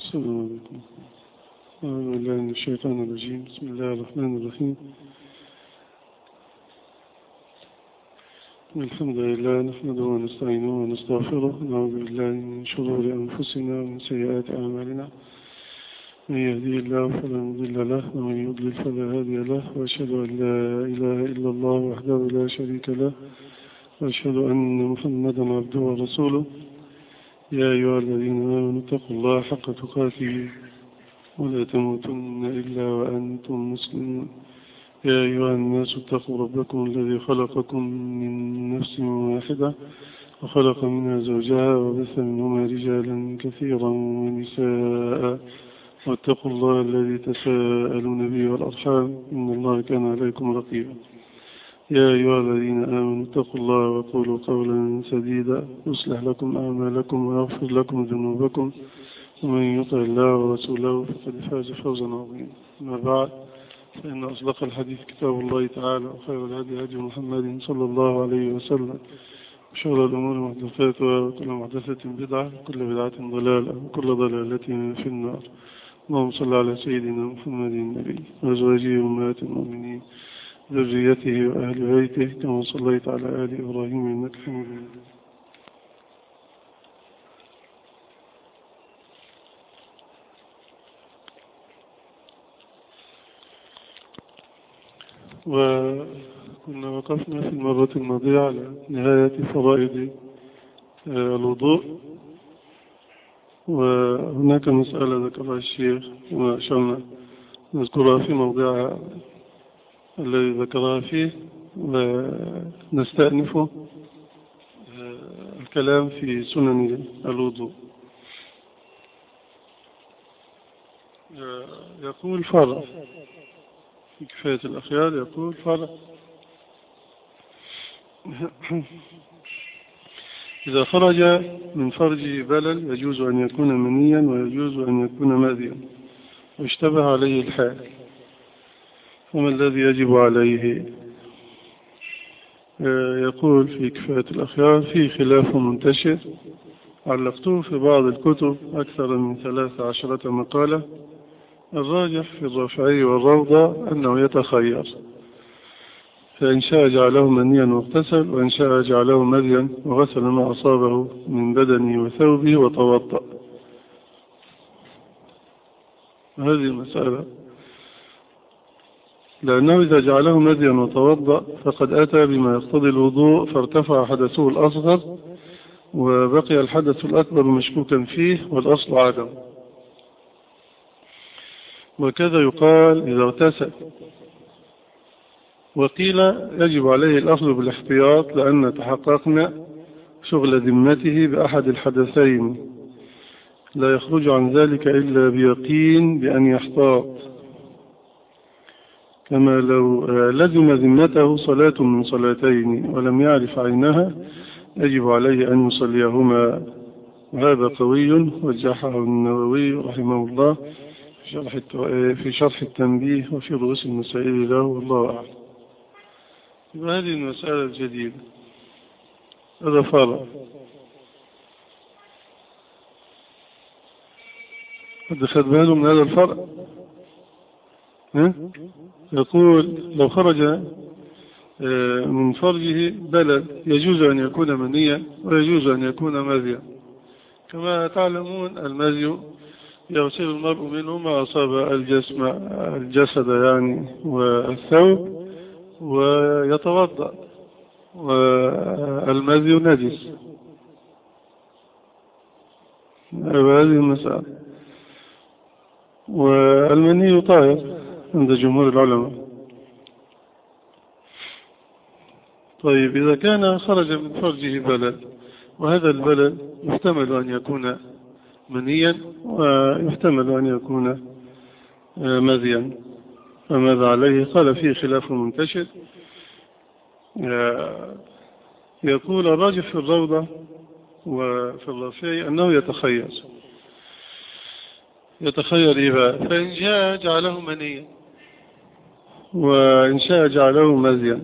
السلام عليكم أعوذ بالله من الشيطان الرجيم بسم الله الرحمن الرحيم الحمد لله نحمده ونستعينه ونستغفره ونعوذ بالله من شرور أنفسنا ومن سيئات أعمالنا من يهدي الله فلا مضل له ومن يضلل فلا هادي له وأشهد أن لا إله إلا الله وحده لا شريك له وأشهد أن محمدا عبده ورسوله يا أيها الذين آمنوا اتقوا الله حق تقاته ولا تموتن إلا وأنتم مسلمون يا أيها الناس اتقوا ربكم الذي خلقكم من نفس واحدة وخلق منها زوجها وبث منهما رجالا كثيرا ونساء واتقوا الله الذي تساءلون به والأرحام إن الله كان عليكم رقيبا يا أيها الذين آمنوا اتقوا الله وقولوا قولا سديدا يصلح لكم أعمالكم ويغفر لكم ذنوبكم ومن يطع الله ورسوله فقد فاز فوزا عظيما أما بعد فإن أصدق الحديث كتاب الله تعالى وخير الهدي هدي محمد صلى الله عليه وسلم وشر الأمور محدثاتها وكل محدثة بدعة وكل بدعة ضلالة وكل ضلالة في النار اللهم صل على سيدنا محمد النبي وأزواجه أمهات المؤمنين ذريته وأهل بيته كما صليت على آل إبراهيم إنك حميد مجيد وكنا وقفنا في المرة الماضية على نهاية فرائض الوضوء وهناك مسألة ذكرها الشيخ وما أشرنا نذكرها في موضعها الذي ذكرها فيه ونستأنف الكلام في سنن الوضوء يقول فرع في كفاية الأخيار يقول فرع إذا خرج من فرجه بلل يجوز أن يكون منيا ويجوز أن يكون ماذيا واشتبه عليه الحال وما الذي يجب عليه يقول في كفاية الأخيار في خلاف منتشر علقته في بعض الكتب أكثر من ثلاث عشرة مقالة الراجح في الرافعي والروضة أنه يتخير فإن شاء جعله منيا واغتسل وإن شاء جعله مذيا وغسل ما أصابه من بدنه وثوبه وتوضأ هذه المسألة لأنه إذا جعله مذيا وتوضأ فقد أتى بما يقتضي الوضوء فارتفع حدثه الأصغر وبقي الحدث الأكبر مشكوكا فيه والأصل عدم وكذا يقال إذا اغتسل وقيل يجب عليه الأخذ بالاحتياط لأن تحققنا شغل ذمته بأحد الحدثين لا يخرج عن ذلك إلا بيقين بأن يحتاط كما لو لزم ذمته صلاة من صلاتين ولم يعرف عينها يجب عليه أن يصليهما وهذا قوي وجحه النووي رحمه الله في شرح في شرح التنبيه وفي رؤوس المسائل له والله أعلم هذه المسألة الجديدة هذا فرع قد خد باله من هذا الفرع ها؟ يقول لو خرج من فرجه بلد يجوز أن يكون منيا ويجوز أن يكون مذيا كما تعلمون المذي يغسل المرء منه ما أصاب الجسم الجسد يعني والثوب ويتوضأ والمذي نجس هذه المسألة والمني طاهر عند جمهور العلماء طيب إذا كان خرج من فرجه بلد وهذا البلد يحتمل أن يكون منيا ويحتمل أن يكون مذيا فماذا عليه قال فيه خلاف منتشر يقول الراجح في الروضة وفي الرافعي أنه يتخير يتخير إيه بقى فإن شاء جعله منيا وإن شاء جعله مذيا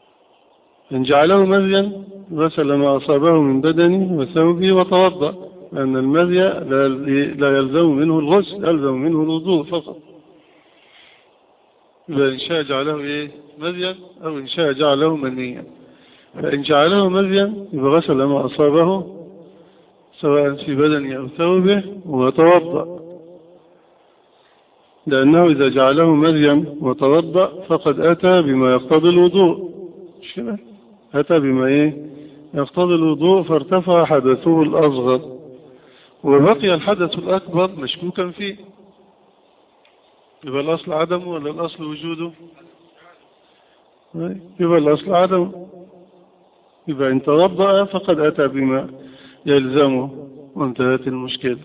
إن جعله مذيا غسل ما أصابه من بدنه وثوبه وتوضأ لأن المذي لا يلزم منه الغسل يلزم منه الوضوء فقط إذا إن شاء جعله إيه مذيا أو إن شاء جعله منيا فإن جعله مذيا يبقى غسل ما أصابه سواء في بدنه أو ثوبه وتوضأ لأنه إذا جعله مذيا وتوضأ فقد أتى بما يقتضي الوضوء مش كده أتى بما إيه يقتضي الوضوء فارتفع حدثه الأصغر وبقي الحدث الأكبر مشكوكا فيه يبقى الأصل عدمه ولا الأصل وجوده يبقى الأصل عدمه يبقى إن توضأ فقد أتى بما يلزمه وانتهت المشكلة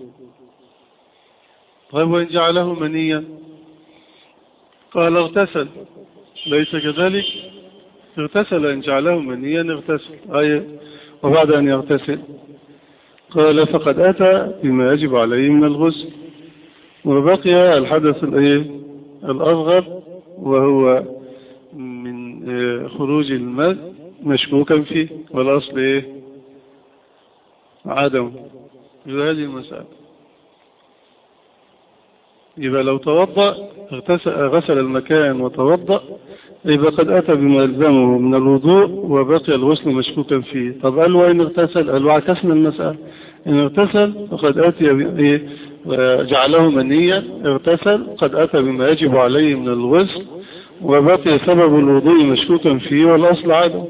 طيب وإن جعله منيا قال اغتسل ليس كذلك اغتسل إن جعله منيا اغتسل أي وبعد أن يغتسل قال فقد أتى بما يجب عليه من الغسل وبقي الحدث الأصغر وهو من خروج الماء مشكوكا فيه والأصل إيه عدم هذه المسألة يبقى لو توضأ غسل المكان وتوضأ يبقى قد أتى بما يلزمه من الوضوء وبقي الغسل مشكوكا فيه طب قال وإن اغتسل قال وعكسنا المسألة إن اغتسل فقد أتي جعله منيا اغتسل قد أتى بما يجب عليه من الغسل وبقي سبب الوضوء مشكوكا فيه والأصل عدم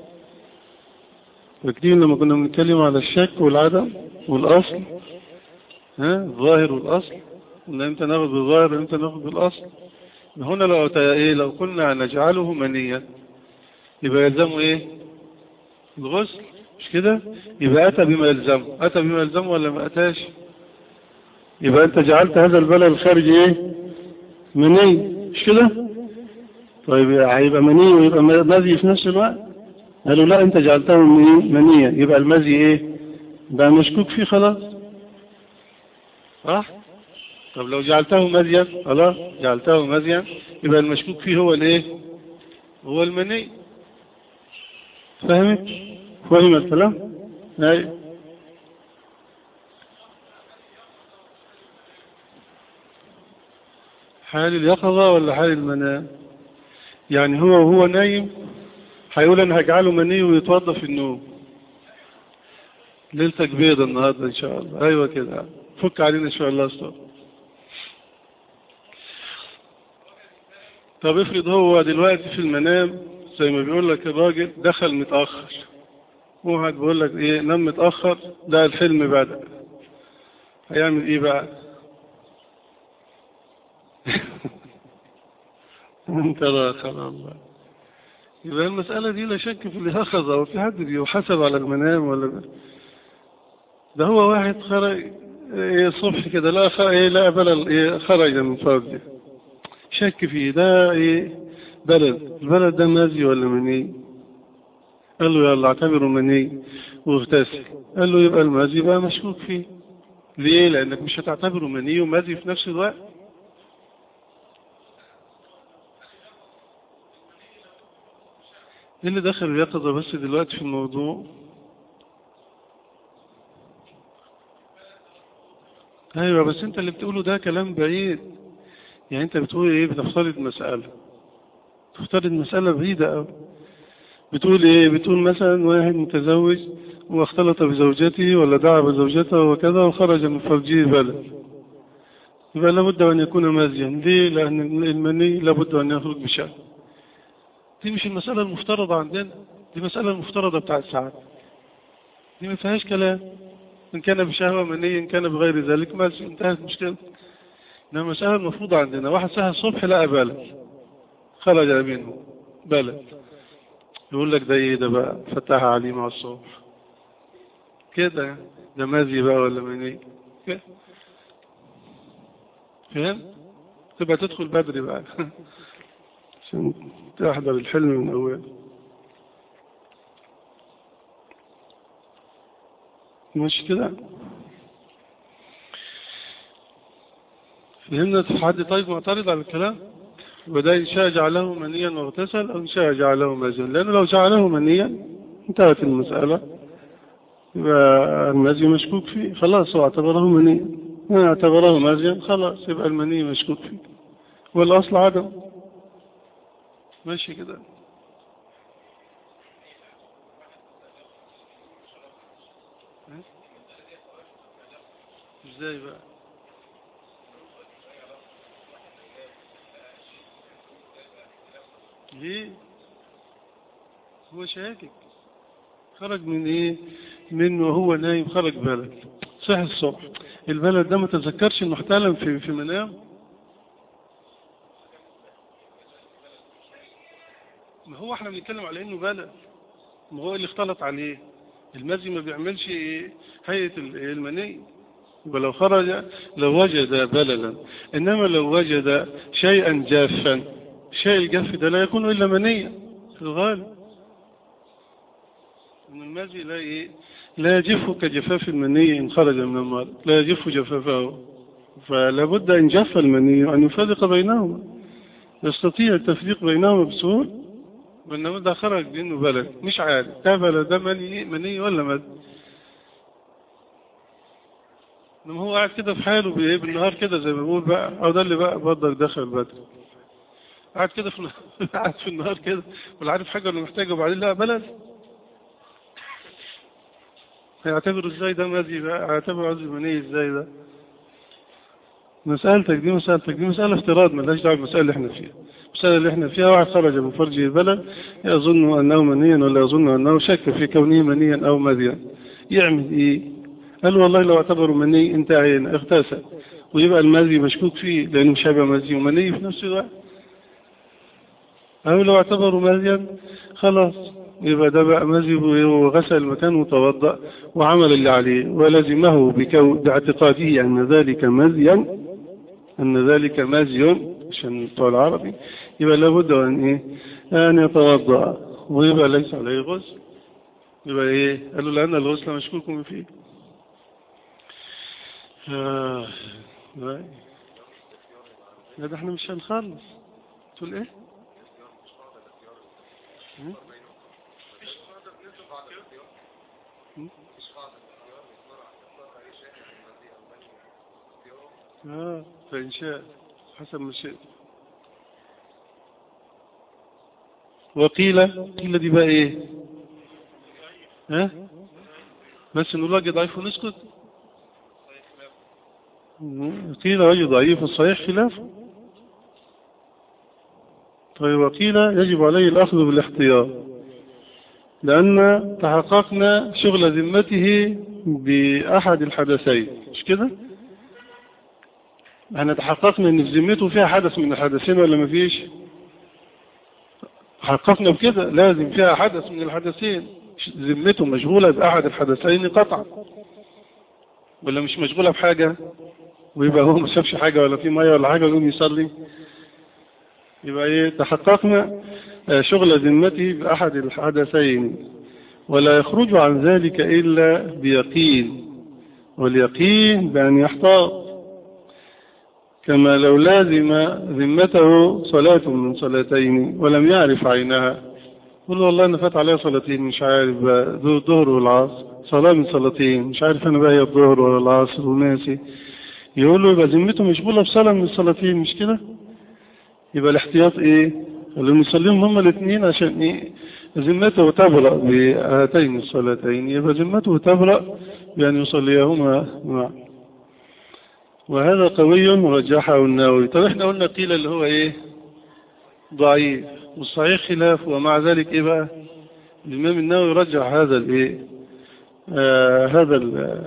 فاكرين لما كنا بنتكلم على الشك والعدم والأصل ها الظاهر والأصل ان انت ناخذ بالظاهر انت ناخذ بالاصل هنا لو ايه لو قلنا نجعله منيا يبقى يلزمه ايه الغسل مش كده يبقى اتى بما يلزمه اتى بما يلزمه ولا ما اتاش يبقى انت جعلت هذا البلد الخارجي ايه مني مش كده طيب هيبقى مني ويبقى مزي في نفس الوقت قالوا لا انت جعلته منيا يبقى المزي ايه ده مشكوك فيه خلاص صح طب لو جعلته مزيا خلاص جعلته مزيا يبقى المشكوك فيه هو الايه هو المني فهمت فهم الكلام اي حال اليقظة ولا حال المنام يعني هو وهو نايم هيقول انا هجعله مني ويتوضى في النوم ليلتك بيضة النهاردة ان شاء الله ايوه كده فك علينا ان شاء الله استاذ طب افرض هو دلوقتي في المنام زي ما بيقول لك الراجل دخل متأخر واحد بيقول لك ايه نام متأخر ده الحلم بدأ هيعمل ايه بقى انت راخر الله يبقى المسألة دي لا شك في اللي أخذ أو في حد بيحسب على المنام ولا ده هو واحد خرج ايه الصبح كده لا ايه لا بلل ايه خرج من فرجه شك فيه ده ايه بلد البلد ده مازي ولا مني قال له يلا اعتبره مني واغتسل قال له يبقى المازي بقى مشكوك فيه ليه لانك مش هتعتبره مني ومازي في نفس الوقت ايه اللي دخل اليقظة بس دلوقتي في الموضوع ايوه بس انت اللي بتقوله ده كلام بعيد يعني انت بتقول ايه بتفترض مسألة تفترض مسألة بعيدة أوي بتقول ايه بتقول مثلا واحد متزوج واختلط بزوجته ولا دعا بزوجته وكذا وخرج من فرجه بلد يبقى لابد أن يكون مازيا ليه لأن المني لابد أن يخرج بشأن دي مش المسألة المفترضة عندنا دي مسألة المفترضة بتاعت ساعات دي ما فيهاش كلام إن كان بشهوة مني إن كان بغير ذلك ما انتهت مشكلة إنما المسألة المفروضة عندنا واحد سهل الصبح لقى بلد خرج منه بلد يقول لك ده ايه ده بقى فتح عليه مع الصبح كده ده مازي بقى ولا من ايه كده فهم تبقى تدخل بدري بقى عشان تحضر الحلم من أول مش كده فهمنا في حد طيب معترض على الكلام وده إن شاء جعله منيا واغتسل أو إن شاء جعله مازن لأنه لو جعله منيا انتهت المسألة يبقى المزي مشكوك فيه خلاص هو اعتبره مني اعتبره مزيا خلاص يبقى المني مشكوك فيه والأصل عدم ماشي كده ازاي بقى ليه هو شاكك خرج من ايه من وهو نايم خرج بلد صحي الصبح البلد ده ما تذكرش انه احتلم في في منام ما هو احنا بنتكلم على انه بلد ما هو اللي اختلط عليه المزي ما بيعملش ايه هيئة المني ولو خرج لو وجد بللا انما لو وجد شيئا جافا الشيء الجاف ده لا يكون الا منيا في الغالب ان المزي لا ايه لا يجف كجفاف المني ان خرج من الماء لا يجف جفافه فلا بد ان جف المني ان يفرق بينهما يستطيع التفريق بينهما بسهوله وانما ده خرج منه بلد مش عارف ده بلد ده مني مني ولا مد انما هو قاعد كده في حاله بايه بالنهار كده زي ما بقول بقى او ده اللي بقى برضك دخل بدري قاعد كده في قاعد في النهار كده ولا عارف حاجه ولا محتاجه وبعدين لا بلد هيعتبر ازاي ده مزي بقى هيعتبر عزي مني ازاي ده مسألتك دي مسألتك دي مسألة افتراض ملهاش دعوة بالمسألة اللي احنا فيها المسألة اللي احنا فيها واحد خرج من فرجه البلد يظن أنه منيا ولا يظن أنه شك في كونه منيا أو مذيا يعمل إيه؟ قال والله لو اعتبروا مني انتهينا اغتسل ويبقى المذي مشكوك فيه لأنه مش هيبقى مذي ومني في نفس الوقت أو لو اعتبروا مذيا خلاص يبقى ده بقى مزي وغسل المكان وتوضأ وعمل اللي عليه ولزمه بكو باعتقاده أن ذلك مزيا أن ذلك مزي عشان بتوع العربي يبقى لابد أن إيه أن يتوضأ ويبقى ليس عليه غسل يبقى إيه قالوا لأن الغسل مشكوك فيه آه. لا ده احنا مش هنخلص تقول ايه آه فإن شاء حسب ما شئت وقيل قيل دي بقى ايه ها بس نقول وجه ضعيف ونسكت قيل وجه ضعيف الصحيح خلافه طيب وقيل يجب عليه الأخذ بالاحتياط لأن تحققنا شغل ذمته بأحد الحدثين مش كده احنا تحققنا ان في ذمته فيها حدث من الحدثين ولا مفيش حققنا بكده لازم فيها حدث من الحدثين ذمته مشغولة بأحد الحدثين قطعا ولا مش مشغولة بحاجة ويبقى هو ما شافش حاجة ولا في مية ولا حاجة ويقوم يصلي يبقى ايه تحققنا شغل ذمته بأحد الحدثين ولا يخرج عن ذلك إلا بيقين واليقين بأن يحتاط كما لو لازم ذمته صلاة من صلاتين ولم يعرف عينها يقول والله أنا فات عليها صلاتين مش عارف بقى الظهر والعصر صلاة من صلاتين مش عارف أنا بقى هي الظهر ولا العصر وناسي يقول له يبقى ذمته مشغولة بصلاة من الصلاتين مش كده يبقى الاحتياط ايه اللي نصليهم هما الاثنين عشان ايه ذمته تبرأ بهاتين الصلاتين يبقى ذمته تبرأ بأن يصليهما معا وهذا قوي رجحه النووي طب احنا قلنا قيل اللي هو ايه ضعيف والصحيح خلاف ومع ذلك ايه بقى الامام النووي رجح هذا الايه آه هذا ال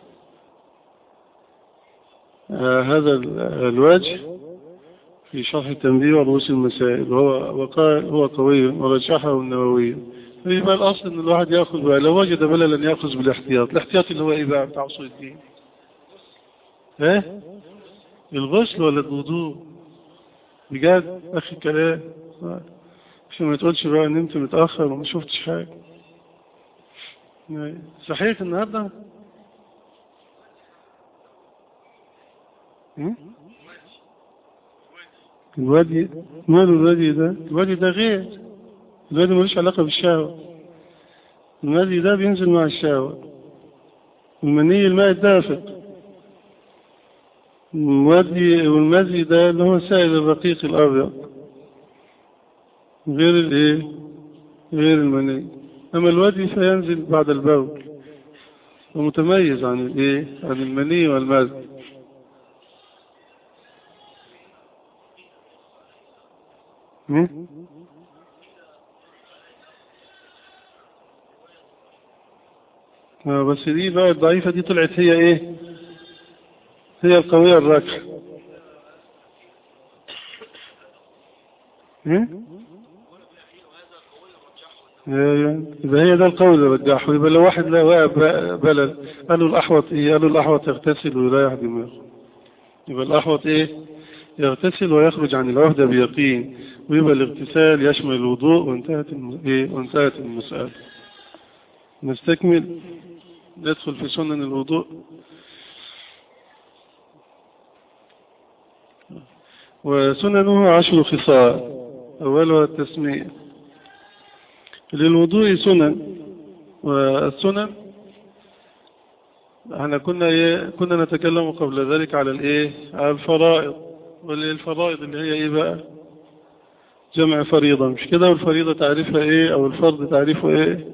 آه هذا الوجه في شرح التنبيه ورؤوس المسائل وهو وقال هو قوي ورجحه النووي يبقى الاصل ان الواحد ياخذ بقى لو وجد بللا ياخذ بالاحتياط الاحتياط اللي هو ايه بقى بتاع اصول الدين ايه الغسل ولا الوضوء بجد اخي كلام عشان ما تقولش بقى نمت متاخر وما شفتش حاجه صحيح النهارده الوادي ماله الوادي ده الوادي ده غير الوادي ملوش علاقة بالشهوة الوادي ده بينزل مع الشهوة المني الماء الدافق والمذي والمذي ده اللي هو سائل الرقيق الأبيض غير الايه غير المني أما الودي فينزل بعد البول ومتميز عن الايه عن المني والمذي بس دي بقى الضعيفة دي طلعت هي ايه هي القوية الراكحة ايه يبقى هي ده القول اللي رجحه يبقى لو واحد لا واقع بلد قالوا الأحوط ايه قالوا الأحوط يغتسل ويريح دماغه يبقى الأحوط ايه يغتسل ويخرج عن العهدة بيقين ويبقى الاغتسال يشمل الوضوء وانتهت ايه وانتهت المسألة نستكمل ندخل في سنن الوضوء وسننه عشر خصال أولها التسمية للوضوء سنن والسنن احنا كنا ايه كنا نتكلم قبل ذلك على الايه على الفرائض والفرائض اللي هي ايه بقى جمع فريضة مش كده والفريضة تعريفها ايه او الفرض تعريفه ايه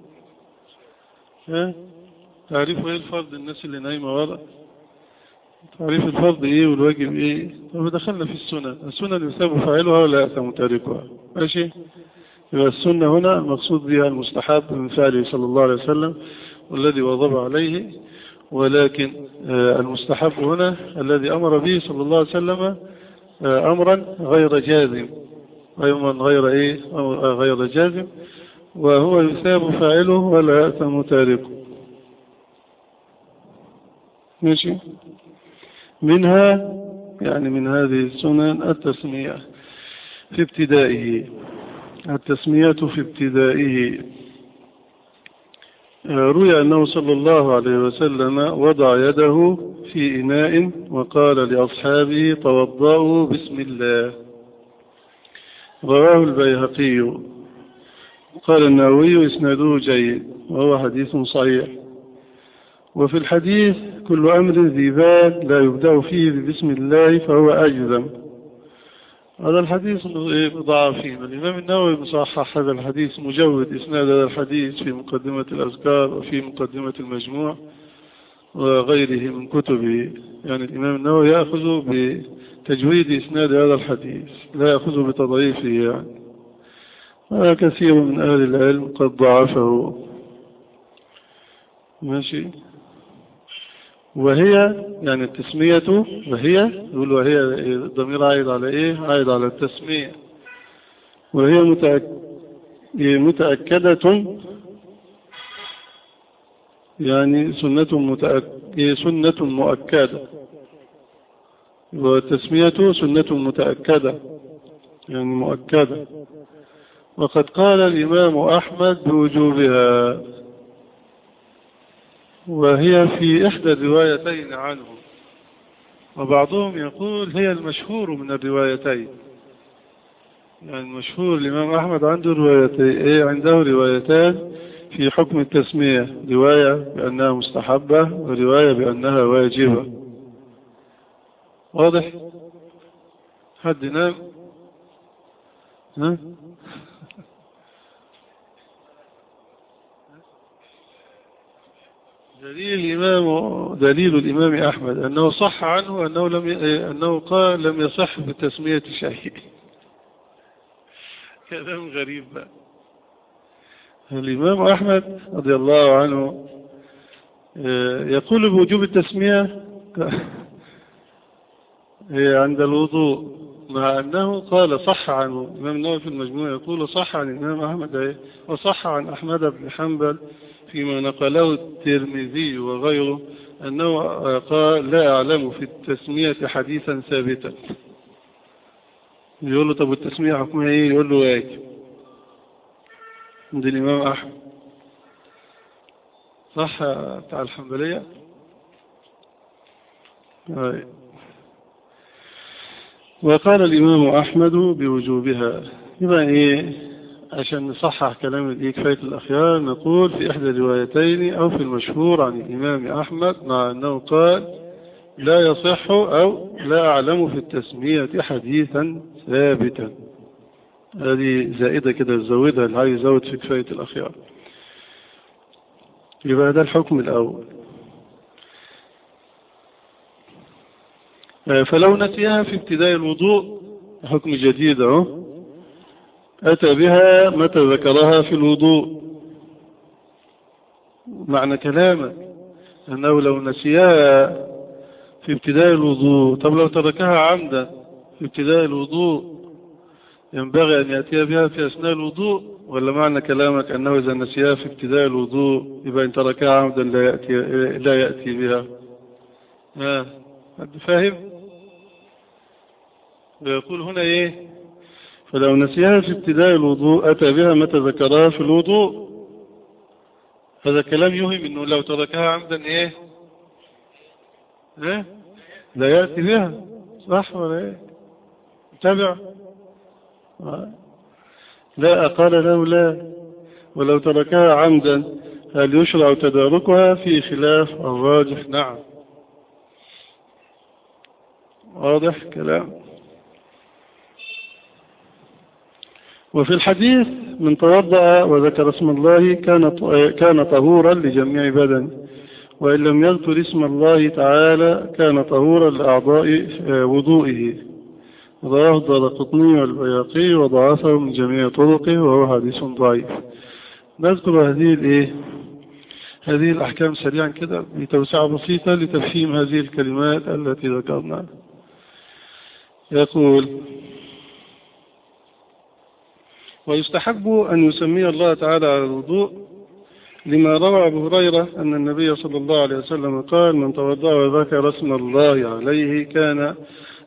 ها تعريفه ايه الفرض الناس اللي نايمة ورا تعريف الفرض ايه والواجب ايه طب دخلنا في السنة السنة يثاب فاعلها ولا يأثم تاركها ماشي يبقى السنة هنا المقصود بها المستحب من فعله صلى الله عليه وسلم والذي وضب عليه ولكن المستحب هنا الذي أمر به صلى الله عليه وسلم أمرا غير جازم أيضا غير إيه غير جازم وهو يثاب فاعله ولا يأثم تاركه ماشي منها يعني من هذه السنن التسمية في ابتدائه التسمية في ابتدائه روي أنه صلى الله عليه وسلم وضع يده في إناء وقال لأصحابه توضأوا بسم الله رواه البيهقي قال النووي إسناده جيد وهو حديث صحيح وفي الحديث كل أمر ذي بال لا يبدأ فيه بسم الله فهو أجزم هذا الحديث ضعفين الإمام النووي مصحح هذا الحديث مجود إسناد هذا الحديث في مقدمة الأذكار وفي مقدمة المجموع وغيره من كتبه يعني الإمام النووي يأخذ بتجويد إسناد هذا الحديث لا يأخذ بتضعيفه يعني وكثير من أهل العلم قد ضعفه ماشي وهي يعني التسمية وهي يقول وهي الضمير عايد على ايه عايد على التسمية وهي متأك... متأكدة يعني سنة متأك... سنة مؤكدة والتسمية سنة متأكدة يعني مؤكدة وقد قال الإمام أحمد بوجوبها وهي في إحدى الروايتين عنه وبعضهم يقول هي المشهور من الروايتين يعني المشهور الإمام أحمد عنده روايتين إيه عنده روايتان في حكم التسمية رواية بأنها مستحبة ورواية بأنها واجبة واضح حد نام ها دليل الإمام دليل الإمام أحمد أنه صح عنه أنه لم ي... أنه قال لم يصح بتسمية شيء كلام غريب بقى الإمام أحمد رضي الله عنه يقول بوجوب التسمية عند الوضوء مع أنه قال صح عنه الإمام النووي في المجموع يقول صح عن الإمام أحمد وصح عن أحمد بن حنبل فيما نقله الترمذي وغيره أنه قال لا أعلم في التسمية حديثا ثابتا يقول له طب التسمية حكمها ايه يقول له واجب عند الإمام أحمد صح بتاع الحنبلية وقال الإمام أحمد بوجوبها يبقى إيه عشان نصحح كلام الايه كفاية الأخيار نقول في إحدى الروايتين أو في المشهور عن الإمام أحمد مع أنه قال لا يصح أو لا أعلم في التسمية حديثا ثابتا هذه زائدة كده زودها اللي عايز يزود في كفاية الأخيار يبقى ده الحكم الأول فلو نسيها في ابتداء الوضوء حكم جديد اهو أتى بها متى ذكرها في الوضوء معنى كلامك أنه لو نسيها في ابتداء الوضوء طب لو تركها عمدا في ابتداء الوضوء ينبغي أن يأتي بها في أثناء الوضوء ولا معنى كلامك أنه إذا نسيها في ابتداء الوضوء يبقى إن تركها عمدا لا يأتي, لا يأتي بها ها فاهم ويقول هنا إيه فلو نسيها في ابتداء الوضوء أتى بها متى ذكرها في الوضوء هذا كلام يوهم أنه لو تركها عمدا إيه إيه لا يأتي بها صح ولا إيه تابع لا قال له لا ولو تركها عمدا هل يشرع تداركها في خلاف الراجح نعم واضح كلام وفي الحديث من توضأ وذكر اسم الله كان كان طهورا لجميع بدن وإن لم يذكر اسم الله تعالى كان طهورا لأعضاء وضوئه رواه الدارقطني والبياقي وضعفه من جميع طرقه وهو حديث ضعيف نذكر هذه الايه هذه الأحكام سريعا كده بتوسعة بسيطة لتفهيم هذه الكلمات التي ذكرناها يقول ويستحب أن يسمي الله تعالى على الوضوء لما روى أبو هريرة أن النبي صلى الله عليه وسلم قال من توضأ وذكر اسم الله عليه كان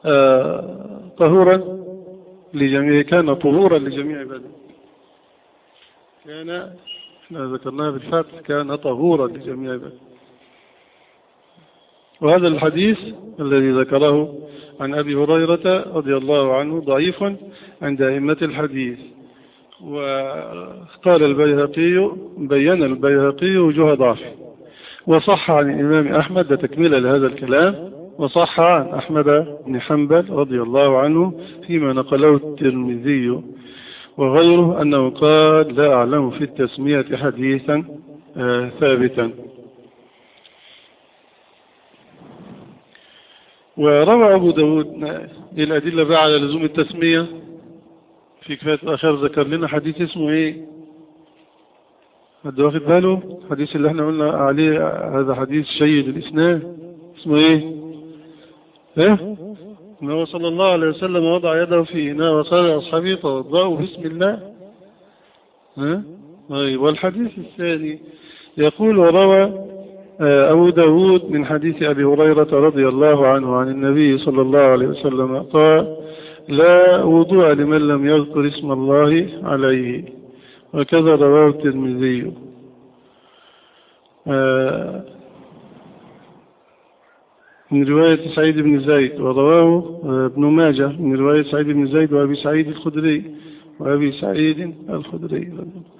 طهورا لجميع كان طهورا لجميع بدنه كان احنا ذكرناها بالفتح كان طهورا لجميع بدنه وهذا الحديث الذي ذكره عن أبي هريرة رضي الله عنه ضعيف عند أئمة الحديث وقال البيهقي بين البيهقي وجوه ضعفه وصح عن الإمام أحمد تكملة لهذا الكلام وصح عن أحمد بن حنبل رضي الله عنه فيما نقله الترمذي وغيره أنه قال لا أعلم في التسمية حديثا آه ثابتا وروى أبو داود الأدلة بقى على لزوم التسمية في كفاية الآخر ذكر لنا حديث اسمه إيه حد واخد باله الحديث اللي احنا قلنا عليه هذا حديث شيد الإسنان اسمه إيه ايه انه صلى الله عليه وسلم وضع يده في إناء وقال أصحابه توضأوا بسم الله ها طيب والحديث الثاني يقول وروى أبو داود من حديث أبي هريرة رضي الله عنه عن النبي صلى الله عليه وسلم قال لا وضوء لمن لم يذكر اسم الله عليه وكذا رواه الترمذي من رواية سعيد بن زيد ورواه ابن ماجه من رواية سعيد بن زيد وأبي سعيد الخدري وأبي سعيد الخدري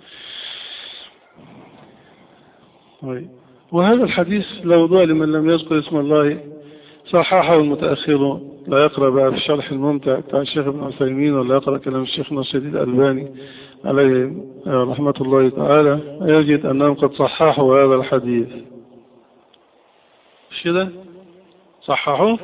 وهذا الحديث لا وضوء لمن لم يذكر اسم الله صححه المتأخرون لا يقرأ بقى في الشرح الممتع بتاع الشيخ ابن عثيمين ولا يقرأ كلام الشيخ ناصر الألباني عليه رحمة الله تعالى يجد أنهم قد صححوا هذا الحديث مش كده صححوه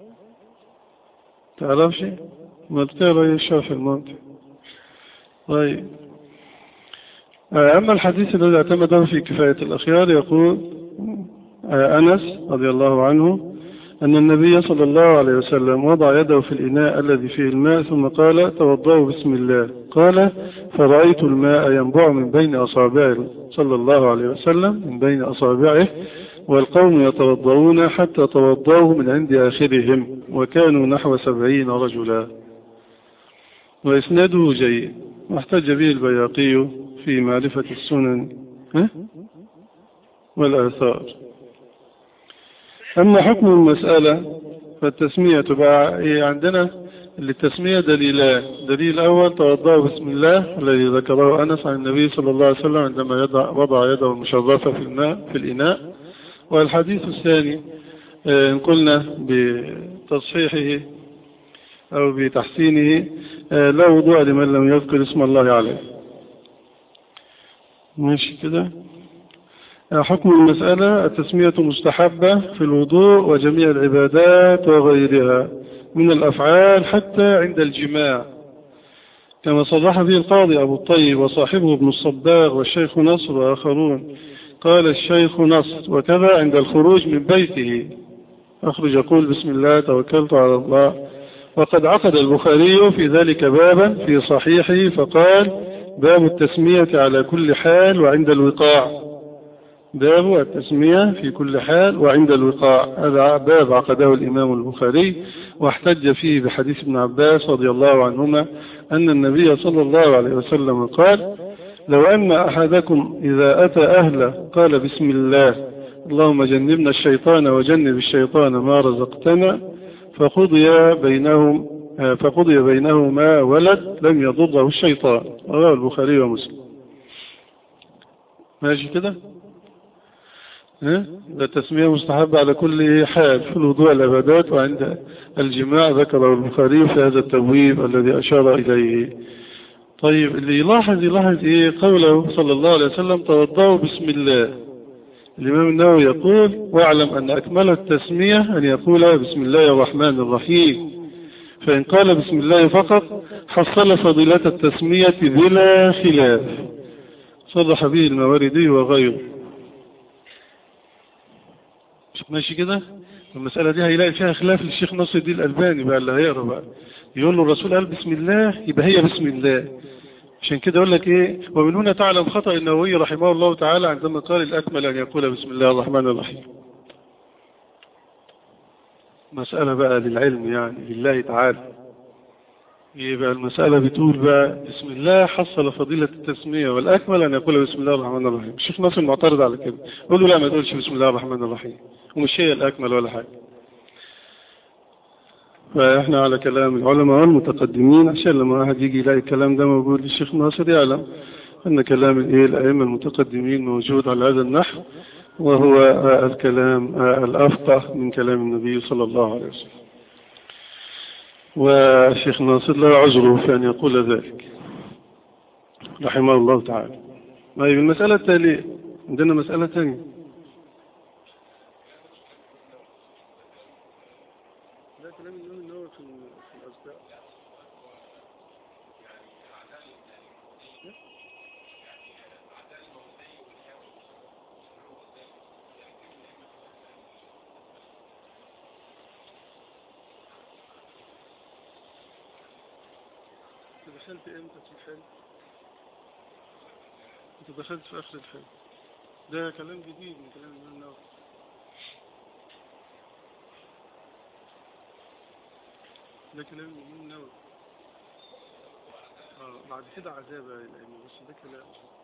تعرفش ما تقرأ الشرح الممتع طيب أما الحديث الذي اعتمده في كفاية الأخيار يقول أنس رضي الله عنه أن النبي صلى الله عليه وسلم وضع يده في الإناء الذي فيه الماء ثم قال توضأوا بسم الله قال فرأيت الماء ينبع من بين أصابعه صلى الله عليه وسلم من بين أصابعه والقوم يتوضؤون حتى توضأوا من عند آخرهم وكانوا نحو سبعين رجلا وإسناده جيد واحتج به البياقي في معرفة السنن والآثار أما حكم المسألة فالتسمية بقى عندنا للتسمية دليلان دليل الأول توضأ بسم الله الذي ذكره أنس عن النبي صلى الله عليه وسلم عندما يضع وضع يده المشرفة في الماء في الإناء والحديث الثاني آه، إن قلنا بتصحيحه أو بتحسينه آه، لا وضوء لمن لم يذكر اسم الله عليه ماشي كده آه، حكم المسألة التسمية مستحبة في الوضوء وجميع العبادات وغيرها من الأفعال حتى عند الجماع كما صرح به القاضي أبو الطيب وصاحبه ابن الصباغ والشيخ نصر وآخرون قال الشيخ نصر وكذا عند الخروج من بيته أخرج يقول بسم الله توكلت على الله وقد عقد البخاري في ذلك بابا في صحيحه فقال باب التسمية على كل حال وعند الوقاع باب التسمية في كل حال وعند الوقاع هذا باب عقده الإمام البخاري واحتج فيه بحديث ابن عباس رضي الله عنهما أن النبي صلى الله عليه وسلم قال لو أن أحدكم إذا أتى أهله قال بسم الله اللهم جنبنا الشيطان وجنب الشيطان ما رزقتنا فقضي بينهم فقضي بينهما ولد لم يضره الشيطان رواه البخاري ومسلم ماشي كده ده تسمية مستحبة على كل حال في الوضوء الأبدات وعند الجماع ذكره البخاري في هذا التبويب الذي أشار إليه طيب اللي يلاحظ يلاحظ إيه قوله صلى الله عليه وسلم توضأوا بسم الله الإمام النووي يقول واعلم أن أكمل التسمية أن يقول بسم الله الرحمن الرحيم فإن قال بسم الله فقط حصل فضيلة التسمية بلا خلاف صرح به المواردي وغيره ماشي كده المسألة دي هيلاقي فيها خلاف للشيخ ناصر الدين الألباني بقى اللي هيقرا بقى يقول له الرسول قال بسم الله يبقى هي بسم الله عشان كده يقول لك ايه ومن هنا تعلم خطأ النووي رحمه الله تعالى عندما قال الأكمل أن يقول بسم الله الرحمن الرحيم مسألة بقى للعلم يعني لله تعالى يبقى المسألة بتقول بقى بسم الله حصل فضيلة التسمية والأكمل أن يقول بسم الله الرحمن الرحيم الشيخ ناصر معترض على كده يقول له لا ما تقولش بسم الله الرحمن الرحيم ومش هي الأكمل ولا حاجة فإحنا على كلام العلماء والمتقدمين عشان لما واحد يجي يلاقي الكلام ده موجود للشيخ ناصر يعلم أن كلام الإيه الأئمة المتقدمين موجود على هذا النحو وهو الكلام الأفقه من كلام النبي صلى الله عليه وسلم والشيخ ناصر لا عذره في أن يقول ذلك رحمه الله تعالى طيب المسألة التالية عندنا مسألة ثانية دخلت امتى في الحلم انت دخلت في اخر الحلم ده كلام جديد من كلام الامام النووي ده كلام الامام النووي اه بعد كده عذاب يعني بس ده كلام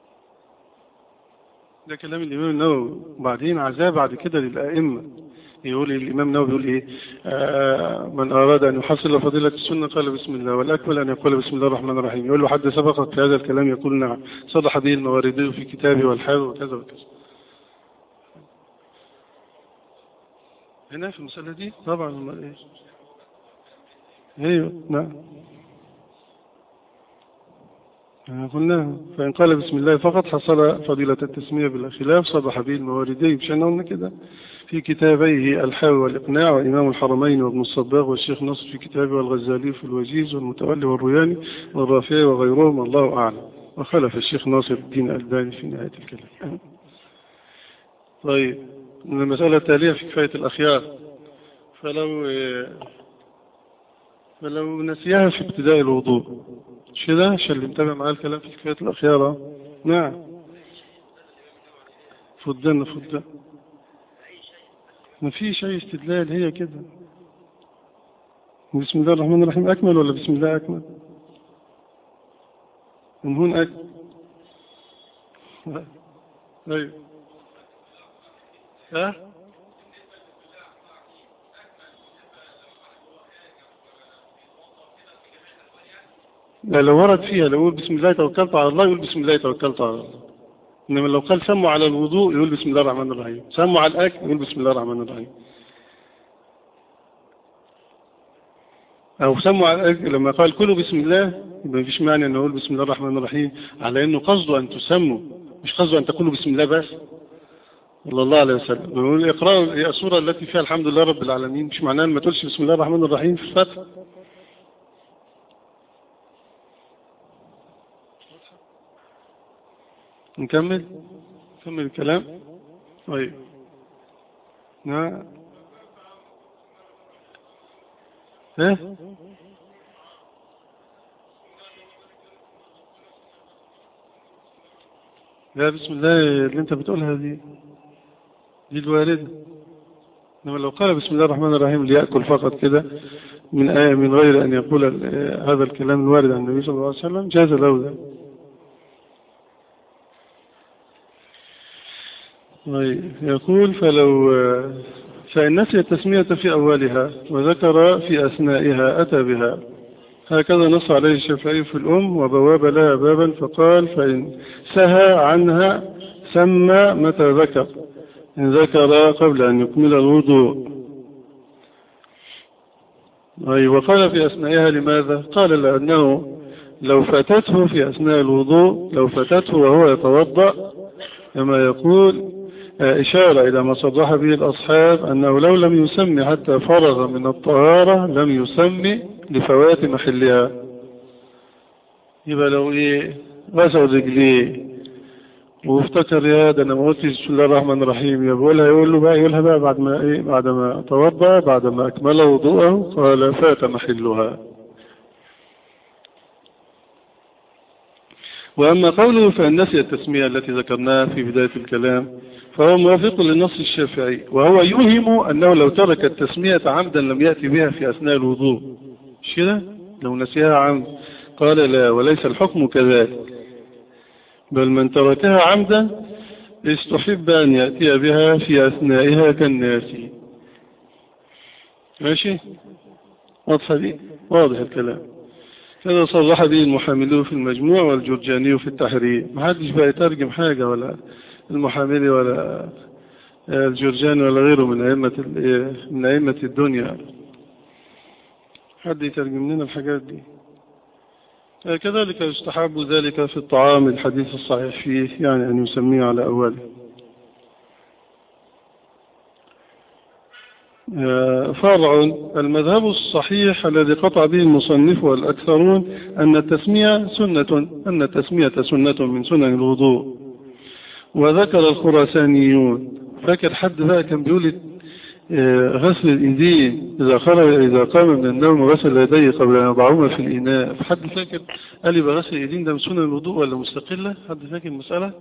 ده كلام الامام النووي وبعدين عذاب بعد كده للائمه يقول الإمام النووي يقول إيه آه من أراد أن يحصل فضيلة السنة قال بسم الله والأكمل أن يقول بسم الله الرحمن الرحيم يقول له حد سبقك في هذا الكلام يقول نعم صدح به المواردي في كتابه والحال وكذا وكذا هنا في المسألة دي طبعا إيه ايوه نعم قلنا فإن قال بسم الله فقط حصل فضيلة التسمية بلا خلاف صبح به المواردي مشان قلنا كده في كتابيه الحاوي والإقناع وإمام الحرمين وابن الصباغ والشيخ نصر في كتابه والغزالي في الوجيز والمتولي والرياني والرافعي وغيرهم الله أعلم وخلف الشيخ ناصر الدين الألباني في نهاية الكلام طيب من المسألة التالية في كفاية الأخيار فلو فلو نسيها في ابتداء الوضوء مش كده عشان اللي متابع معاه الكلام في كفاية الأخيار نعم فضلنا فضلنا ما فيش أي استدلال هي كده بسم الله الرحمن الرحيم أكمل ولا بسم الله أكمل من هون أكمل أيوه ها لا لو ورد فيها لو يقول بسم الله توكلت على الله يقول بسم الله توكلت على الله إنما لو قال سموا على الوضوء يقول بسم الله الرحمن الرحيم سموا على الأكل يقول بسم الله الرحمن الرحيم أو سموا على الأكل لما قال كلوا بسم الله يبقى مفيش معنى أن أقول بسم الله الرحمن الرحيم على أنه قصده أن تسموا مش قصده أن تقولوا بسم الله بس صلى الله عليه وسلم بيقول اقرأوا السورة التي فيها الحمد لله رب العالمين مش معناها ما تقولش بسم الله الرحمن الرحيم في الفتح نكمل نكمل الكلام طيب نعم ها لا بسم الله اللي انت بتقولها دي دي الواردة انما لو قال بسم الله الرحمن الرحيم ليأكل فقط كده من آية من غير أن يقول هذا الكلام الوارد عن النبي صلى الله عليه وسلم جاز له ذلك طيب يقول فلو فإن نسي التسمية في أولها وذكر في أثنائها أتى بها هكذا نص عليه الشافعي في الأم وبواب لها بابا فقال فإن سهى عنها سمى متى ذكر إن ذكر قبل أن يكمل الوضوء أي وقال في أثنائها لماذا قال لأنه لو فاتته في أثناء الوضوء لو فاتته وهو يتوضأ كما يقول إشارة إلى ما صرح به الأصحاب أنه لو لم يسمي حتى فرغ من الطهارة لم يسمي لفوات محلها يبقى لو إيه غسل رجليه وافتكر يا ده انا ما قلتش بسم الله الرحمن الرحيم يقولها يقول له بقى يقولها بقى بعد ما ايه بعد ما توضا بعد ما اكمل وضوءه قال فات محلها واما قوله فان نسي التسميه التي ذكرناها في بدايه الكلام فهو موافق للنص الشافعي وهو يوهم انه لو ترك التسميه عمدا لم ياتي بها في اثناء الوضوء مش كده لو نسيها عمد قال لا وليس الحكم كذلك بل من تركها عمدا استحب أن يأتي بها في أثنائها كالناس ماشي واضح دي واضح الكلام هذا صرح به المحاملون في المجموع والجرجاني في التحرير ما حدش بقى يترجم حاجة ولا المحاملي ولا الجرجاني ولا غيره من أئمة من أئمة الدنيا حد يترجم لنا الحاجات دي كذلك يستحب ذلك في الطعام الحديث الصحيح فيه يعني أن يسميه على أوله فرع المذهب الصحيح الذي قطع به المصنف والأكثرون أن التسمية سنة أن التسمية سنة من سنن الوضوء وذكر الخراسانيون فاكر حد بقى كان بيقول غسل الإيدين إذا خرج إذا قام من النوم غسل يديه قبل أن يضعهما في الإناء حد فاكر قال يبقى غسل الإيدين ده من سنن الوضوء ولا مستقلة حد فاكر المسألة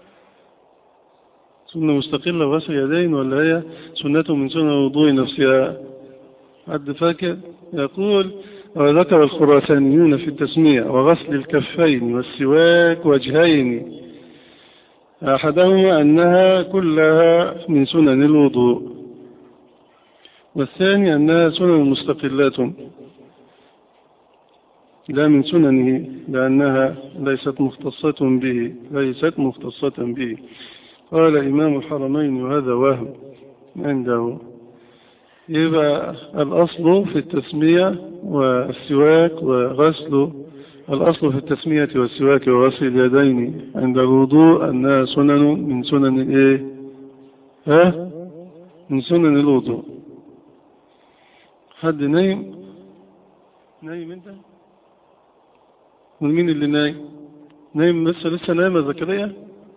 سنة مستقلة وغسل يدين ولا هي سنة من سنن الوضوء نفسها حد فاكر يقول وذكر الخراسانيون في التسمية وغسل الكفين والسواك وجهين أحدهما أنها كلها من سنن الوضوء والثاني أنها سنن مستقلات لا من سننه لأنها ليست مختصة به ليست مختصة به قال إمام الحرمين وهذا وهم عنده يبقى الأصل في التسمية والسواك وغسل الأصل في التسمية والسواك وغسل اليدين عند الوضوء أنها سنن من سنن الإيه؟ ها؟ من سنن الوضوء حد نايم نايم انت ومين اللي نايم نايم لسه لسه نايم يا زكريا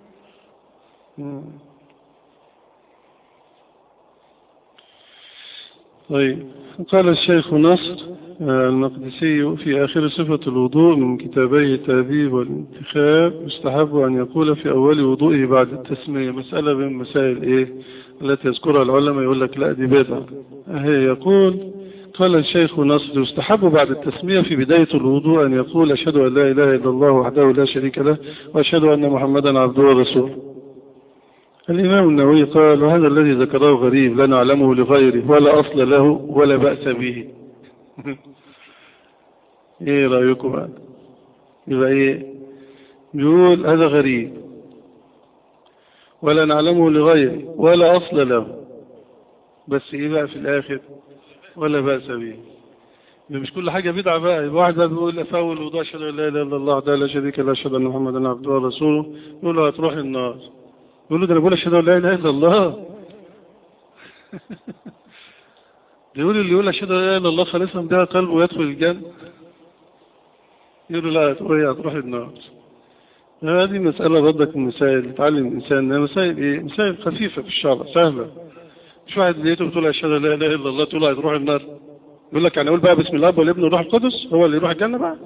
طيب قال الشيخ نصر المقدسي في آخر صفة الوضوء من كتابي التهذيب والانتخاب يستحب أن يقول في أول وضوئه بعد التسمية مسألة من مسائل إيه التي يذكرها العلماء يقول لك لا دي بدعة هي يقول قال الشيخ نصر يستحب بعد التسمية في بداية الوضوء أن يقول أشهد أن لا إله إلا الله وحده لا شريك له وأشهد أن محمدا عبده ورسوله الإمام النووي قال وهذا الذي ذكره غريب لا نعلمه لغيره ولا أصل له ولا بأس به إيه رأيكم هذا يبقى ايه بيقول هذا غريب ولا نعلمه لغيره ولا أصل له بس ايه بقى في الآخر ولا بأس به مش كل حاجة بدعة بقى يبقى واحد بقى بيقول أفاول وضع أشهد أن لا إله إلا الله ده لا شريك له أشهد أن محمدا عبده ورسوله يقول له هتروح النار يقول له ده أنا بقول أشهد أن لا إله إلا الله يقول اللي يقول أشهد أن لا إله إلا الله خالصا ده قلبه يدخل الجنة يقول له لا هتروح هتروح النار هذه مسألة ردك المسائل تعلم الإنسان مسائل إيه؟ مسائل خفيفة في الشرع سهلة مش واحد لقيته بتقول أشهد أن لا إله إلا الله تقول له هتروح النار يقول لك يعني أقول بقى بسم الله والابن والروح القدس هو اللي يروح الجنة بقى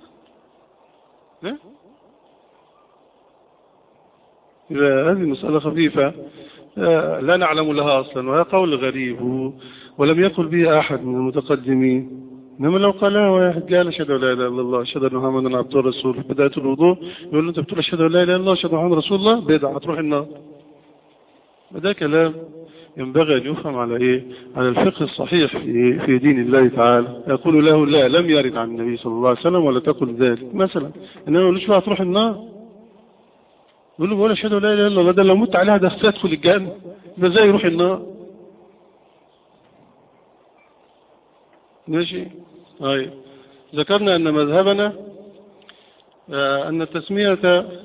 هذه مسألة خفيفة لا نعلم لها أصلا وهي قول غريب ولم يقل به أحد من المتقدمين إنما لو قالها واحد قال أشهد أن لا إله إلا الله أشهد أن محمدا عبده ورسوله في بداية الوضوء يقول له أنت بتقول أشهد أن لا إله إلا الله أشهد أن محمدا رسول الله بدعة هتروح النار وده كلام ينبغي أن يفهم على إيه على الفقه الصحيح في, في دين الله تعالى يقول له لا لم يرد عن النبي صلى الله عليه وسلم ولا تقل ذلك مثلا إنما يقولش بقى هتروح النار يقول له بقول أشهد أن لا إله إلا الله ده لو مت عليها ده تدخل الجنة ده زي يروح النار ماشي طيب ذكرنا أن مذهبنا آه أن التسمية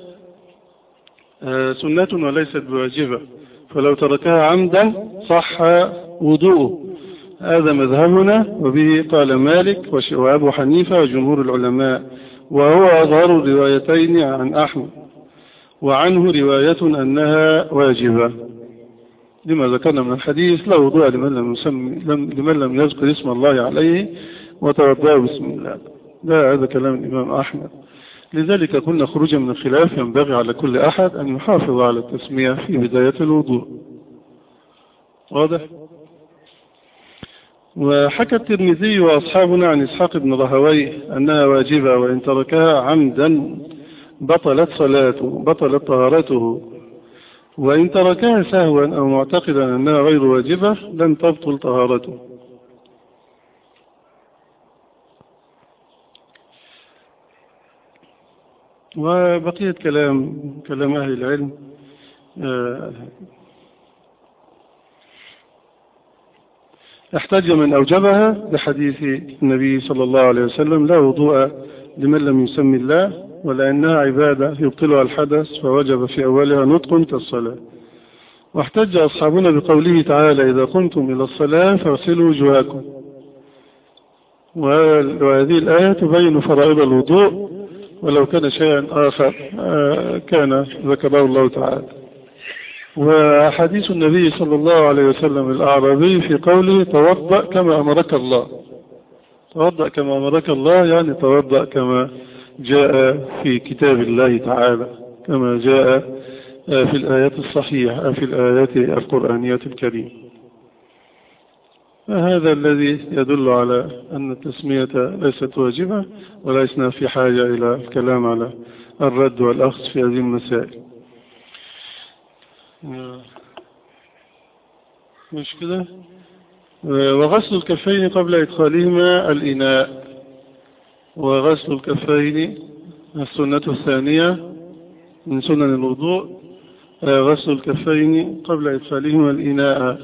آه سنة وليست بواجبة فلو تركها عمدا صح وضوءه هذا مذهبنا وبه قال مالك وأبو حنيفة وجمهور العلماء وهو أظهر الروايتين عن أحمد وعنه رواية أنها واجبة لما ذكرنا من الحديث لا وضوء لمن لم, يسمي لمن لم يذكر اسم الله عليه وتوضأ بسم الله لا هذا كلام الإمام أحمد لذلك قلنا خروجا من الخلاف ينبغي على كل أحد أن يحافظ على التسمية في بداية الوضوء واضح وحكى الترمذي وأصحابنا عن إسحاق بن رهويه أنها واجبة وإن تركها عمدا بطلت صلاته بطلت طهارته وإن تركها سهوا أو معتقدا أنها غير واجبة لم تبطل طهارته وبقية كلام كلام أهل العلم احتج من أوجبها بحديث النبي صلى الله عليه وسلم لا وضوء لمن لم يسمي الله ولأنها عبادة يبطلها الحدث فوجب في أولها نطق كالصلاة واحتج أصحابنا بقوله تعالى إذا قمتم إلى الصلاة فاغسلوا وجوهكم وهذه الآية تبين فرائض الوضوء ولو كان شيئا آخر كان ذكره الله تعالى وحديث النبي صلى الله عليه وسلم الأعرابي في قوله توضأ كما أمرك الله توضأ كما أمرك الله يعني توضأ كما جاء في كتاب الله تعالى كما جاء في الآيات الصحيحة في الآيات القرآنية الكريمة هذا الذي يدل على أن التسمية ليست واجبة وليسنا في حاجة إلى الكلام على الرد والأخذ في هذه المسائل مش كده وغسل الكفين قبل إدخالهما الإناء وغسل الكفين السنة الثانية من سنن الوضوء غسل الكفين قبل إدخالهما الإناء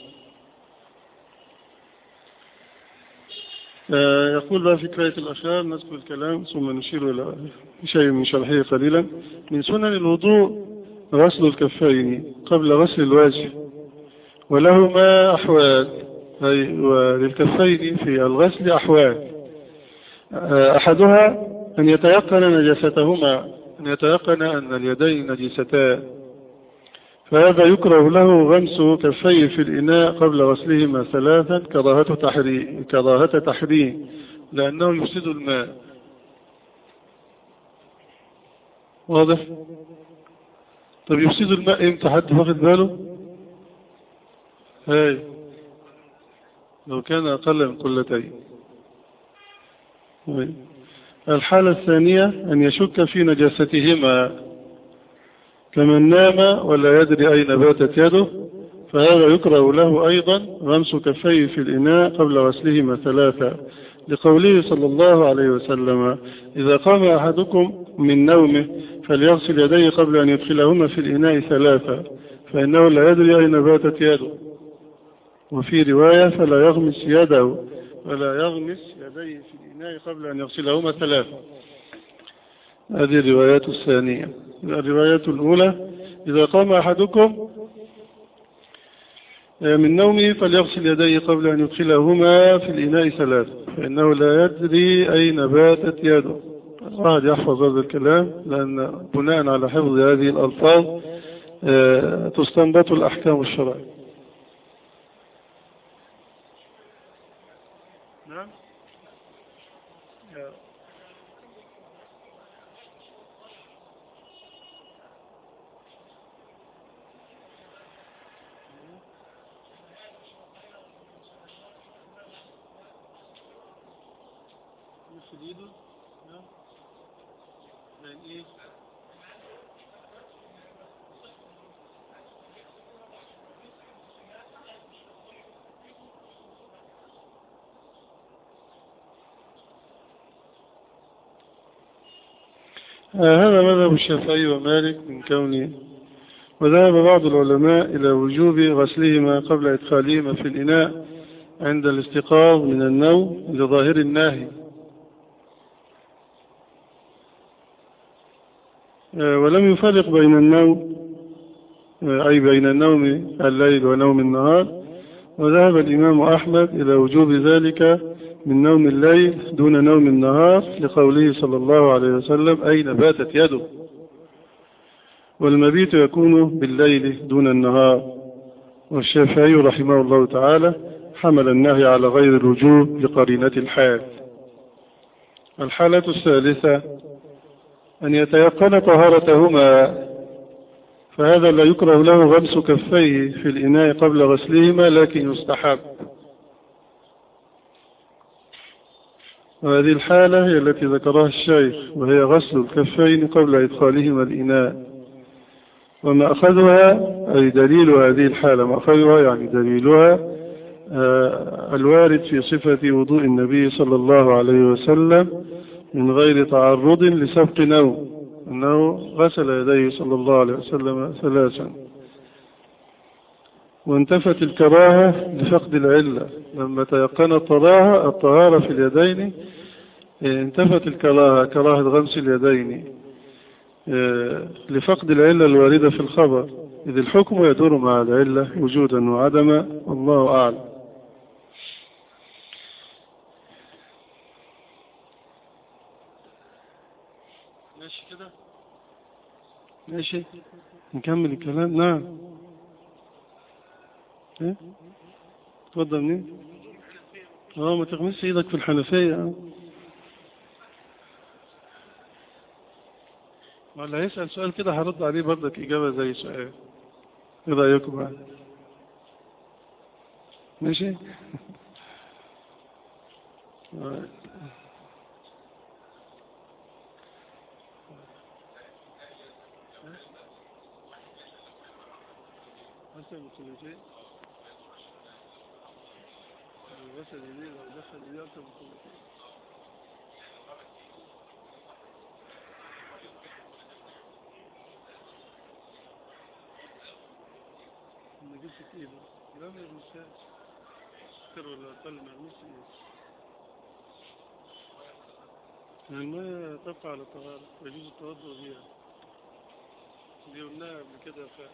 يقول بقى في كراية الأشعار نذكر الكلام ثم نشير إلى شيء من شرحه قليلا من سنن الوضوء غسل الكفين قبل غسل الوجه ولهما أحوال أي وللكفين في الغسل أحوال أحدها أن يتيقن نجاستهما أن يتيقن أن اليدين نجستان فهذا يكره له غمس كفيه في الإناء قبل غسلهما ثلاثا كراهة تحريم, كراهة تحريم لأنه يفسد الماء واضح طب يفسد الماء امتى حد واخد باله هاي لو كان أقل من قلتين الحالة الثانية أن يشك في نجاستهما كمن نام ولا يدري أين باتت يده فهذا يكره له أيضا غمس كفيه في الإناء قبل غسلهما ثلاثة لقوله صلى الله عليه وسلم إذا قام أحدكم من نومه فليغسل يديه قبل أن يدخلهما في الإناء ثلاثة فإنه لا يدري أين باتت يده وفي رواية فلا يغمس يده ولا يغمس يديه في الإناء قبل أن يغسلهما ثلاثة هذه الروايات الثانية الرواية الأولى إذا قام أحدكم من نومه فليغسل يديه قبل أن يدخلهما في الإناء ثلاثة فإنه لا يدري أين باتت يده واحد يحفظ هذا الكلام لأن بناء على حفظ هذه الألفاظ تستنبط الأحكام الشرعية نعم شديده نعم بين ايه هذا مذهب الشافعي ومالك من كونه وذهب بعض العلماء إلى وجوب غسلهما قبل إدخالهما في الإناء عند الاستيقاظ من النوم لظاهر الناهي ولم يفرق بين النوم أي بين نوم الليل ونوم النهار وذهب الإمام أحمد إلى وجوب ذلك من نوم الليل دون نوم النهار لقوله صلى الله عليه وسلم أين باتت يده والمبيت يكون بالليل دون النهار والشافعي رحمه الله تعالى حمل النهي على غير الوجوب لقرينة الحال الحالة الثالثة أن يتيقن طهارتهما فهذا لا يكره له غمس كفيه في الإناء قبل غسلهما لكن يستحب وهذه الحالة هي التي ذكرها الشيخ وهي غسل الكفين قبل إدخالهما الإناء ومأخذها أي دليل هذه الحالة مأخذها يعني دليلها الوارد في صفة وضوء النبي صلى الله عليه وسلم من غير تعرض لسبق نوم أنه غسل يديه صلى الله عليه وسلم ثلاثا وانتفت الكراهة لفقد العلة لما تيقن الطهارة الطهارة في اليدين انتفت الكراهة كراهة غمس اليدين لفقد العلة الواردة في الخبر إذ الحكم يدور مع العلة وجودا وعدما والله أعلم ماشي كده ماشي نكمل الكلام نعم ايه تفضل منين اه ما تغمسش ايدك في الحنفية ولا هيسأل سؤال كده هرد عليه برضك إجابة زي سؤال ايه رأيكم بقى ماشي مثلا مثلثين غسل يمين لو دخل يمين أكتر من مثلثين ما جبت ايه لا ما يغمسهاش اكتر ولا اقل ما يغمسش ايه المية تبقى على الطهارة ويجوز التوضؤ بيها دي قلناها قبل كده ف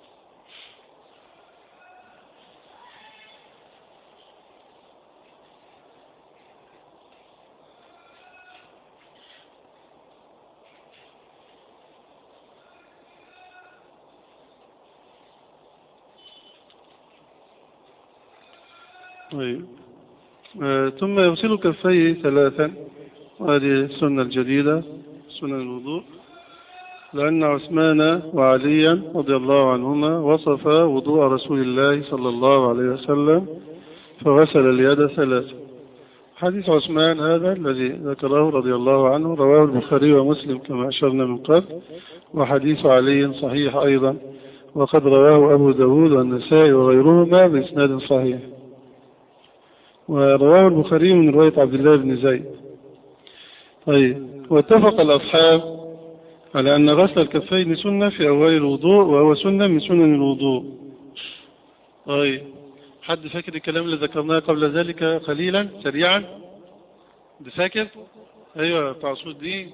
طيب آه ثم يغسل كفيه ثلاثا وهذه السنة الجديدة سنة الوضوء لأن عثمان وعليا رضي الله عنهما وصف وضوء رسول الله صلى الله عليه وسلم فغسل اليد ثلاثا حديث عثمان هذا الذي ذكره رضي الله عنه رواه البخاري ومسلم كما أشرنا من قبل وحديث علي صحيح أيضا وقد رواه أبو داود والنسائي وغيرهما بإسناد صحيح ورواه البخاري من رواية عبد الله بن زيد طيب واتفق الأصحاب على أن غسل الكفين سنة في أول الوضوء وهو سنة من سنن الوضوء طيب حد فاكر الكلام اللي ذكرناه قبل ذلك قليلا سريعا ده فاكر ايوه بتاع صوت دي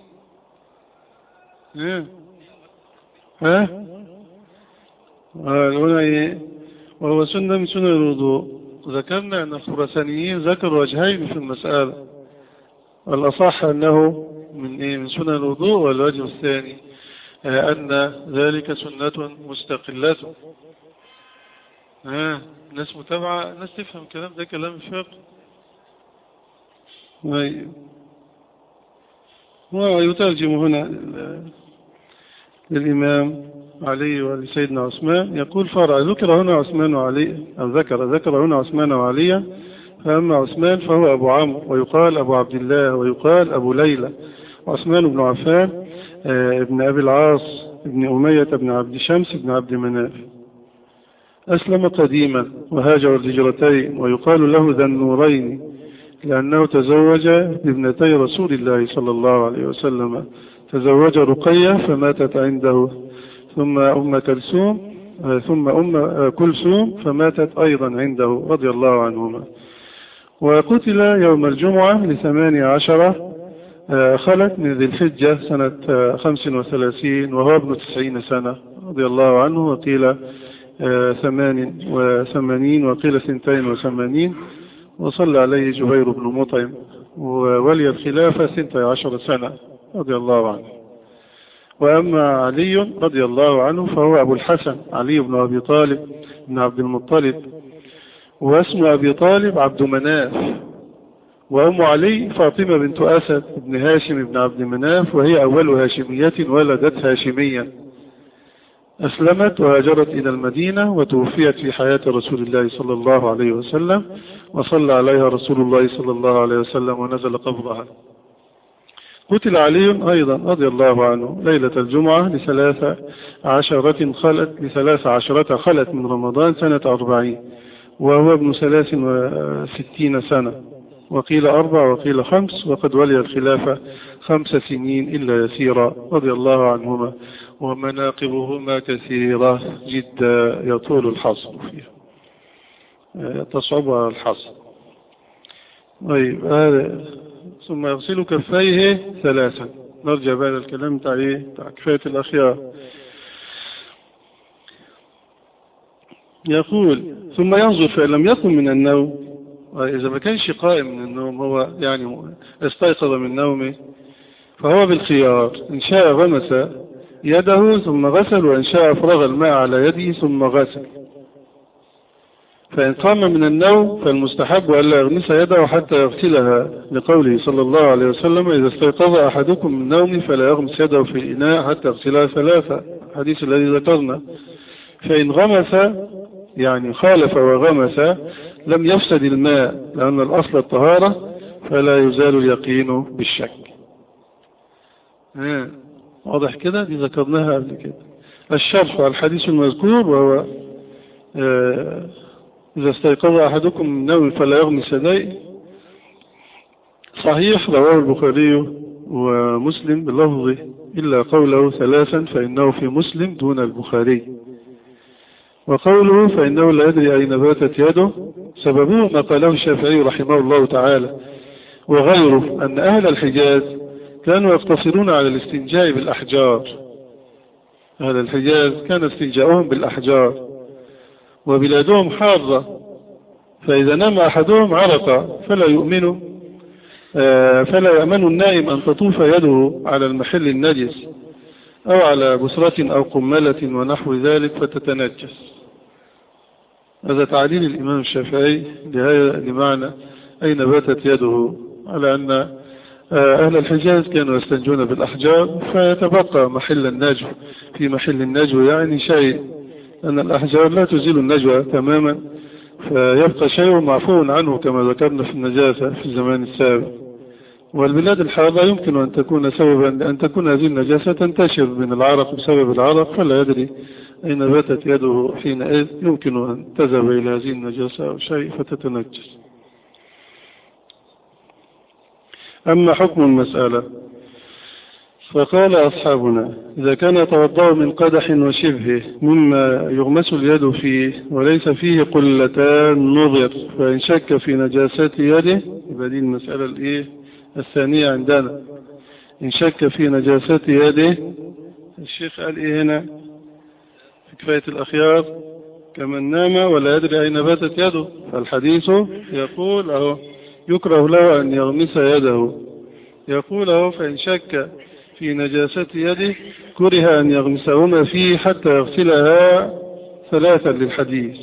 ها ها هنا ايه وهو سنة من سنن الوضوء ذكرنا أن الخراسانيين ذكروا وجهين في المسألة الأصح أنه من إيه من سنن الوضوء والوجه الثاني أن ذلك سنة مستقلة ها ناس متابعة ناس تفهم الكلام ده كلام الفقه ويترجم هنا للإمام علي ولسيدنا عثمان يقول فرع ذكر هنا عثمان وعلي أو ذكر ذكر هنا عثمان وعليا فأما عثمان فهو أبو عمرو ويقال أبو عبد الله ويقال أبو ليلى عثمان بن عفان ابن أبي العاص ابن أمية بن عبد شمس بن عبد مناف أسلم قديما وهاجر الهجرتين ويقال له ذا النورين لأنه تزوج بابنتي رسول الله صلى الله عليه وسلم تزوج رقية فماتت عنده ثم أم كلثوم ثم أم كلثوم فماتت أيضا عنده رضي الله عنهما وقتل يوم الجمعة لثمانية عشرة خلت من ذي الحجة سنة خمس وثلاثين وهو ابن تسعين سنة رضي الله عنه وقيل ثمان وثمانين وقيل سنتين وثمانين وصلى عليه جبير بن مطعم وولي الخلافة سنتي عشر سنة رضي الله عنه وأما علي رضي الله عنه فهو أبو الحسن علي بن أبي طالب بن عبد المطلب واسم أبي طالب عبد مناف وأم علي فاطمة بنت أسد بن هاشم بن عبد مناف وهي أول هاشمية ولدت هاشميا أسلمت وهاجرت إلى المدينة وتوفيت في حياة رسول الله صلى الله عليه وسلم وصلى عليها رسول الله صلى الله عليه وسلم ونزل قبضها قتل علي أيضا رضي الله عنه ليلة الجمعة لثلاث عشرة خلت لثلاث عشرة خلت من رمضان سنة أربعين وهو ابن ثلاث وستين سنة وقيل أربع وقيل خمس وقد ولي الخلافة خمس سنين إلا يسيرا رضي الله عنهما ومناقبهما كثيرة جدا يطول الحصر فيها تصعب على الحصر طيب هذا ثم يغسل كفيه ثلاثا نرجع بعد الكلام بتاع ايه بتاع كفاية الأخيار يقول ثم ينظر فإن لم يكن من النوم إذا ما كانش قائم من النوم هو يعني استيقظ من نومه فهو بالخيار إن شاء غمس يده ثم غسل وإن شاء أفرغ الماء على يده ثم غسل فإن قام من النوم فالمستحب ألا يغمس يده حتى يغسلها لقوله صلى الله عليه وسلم إذا استيقظ أحدكم من نومه فلا يغمس يده في الإناء حتى يغسلها ثلاثة الحديث الذي ذكرنا فإن غمس يعني خالف وغمس لم يفسد الماء لأن الأصل الطهارة فلا يزال اليقين بالشك واضح كده دي ذكرناها قبل كده الشرح على الحديث المذكور وهو إذا استيقظ أحدكم من نوم فلا يغمس يديه صحيح رواه البخاري ومسلم بلفظه إلا قوله ثلاثا فإنه في مسلم دون البخاري وقوله فإنه لا يدري أين باتت يده سببه ما قاله الشافعي رحمه الله تعالى وغيره أن أهل الحجاز كانوا يقتصرون على الاستنجاء بالأحجار أهل الحجاز كان استنجاؤهم بالأحجار وبلادهم حارة فإذا نام أحدهم عرق فلا يؤمن فلا يأمن النائم أن تطوف يده على المحل النجس أو على بسرة أو قملة ونحو ذلك فتتنجس هذا تعليل الإمام الشافعي لمعنى أين باتت يده على أن أهل الحجاز كانوا يستنجون بالأحجار فيتبقى محل النجو في محل النجو يعني شيء أن الأحجار لا تزيل النجوى تماما فيبقى شيء معفو عنه كما ذكرنا في النجاسة في الزمان السابق والبلاد الحارة يمكن أن تكون سببا أن تكون هذه النجاسة تنتشر من العرق بسبب العرق فلا يدري أين باتت يده حينئذ يمكن أن تذهب إلى هذه النجاسة أو شيء فتتنجس أما حكم المسألة فقال أصحابنا إذا كان يتوضأ من قدح وشبهه مما يغمس اليد فيه وليس فيه قلتان نظر فإن شك في نجاسة يده يبقى دي المسألة الإيه الثانية عندنا إن شك في نجاسة يده الشيخ قال إيه هنا في كفاية الأخيار كمن نام ولا يدري أين باتت يده فالحديث يقول أهو يكره له أن يغمس يده يقول أهو فإن شك في نجاسة يده كره أن يغمسهما فيه حتى يغسلها ثلاثا للحديث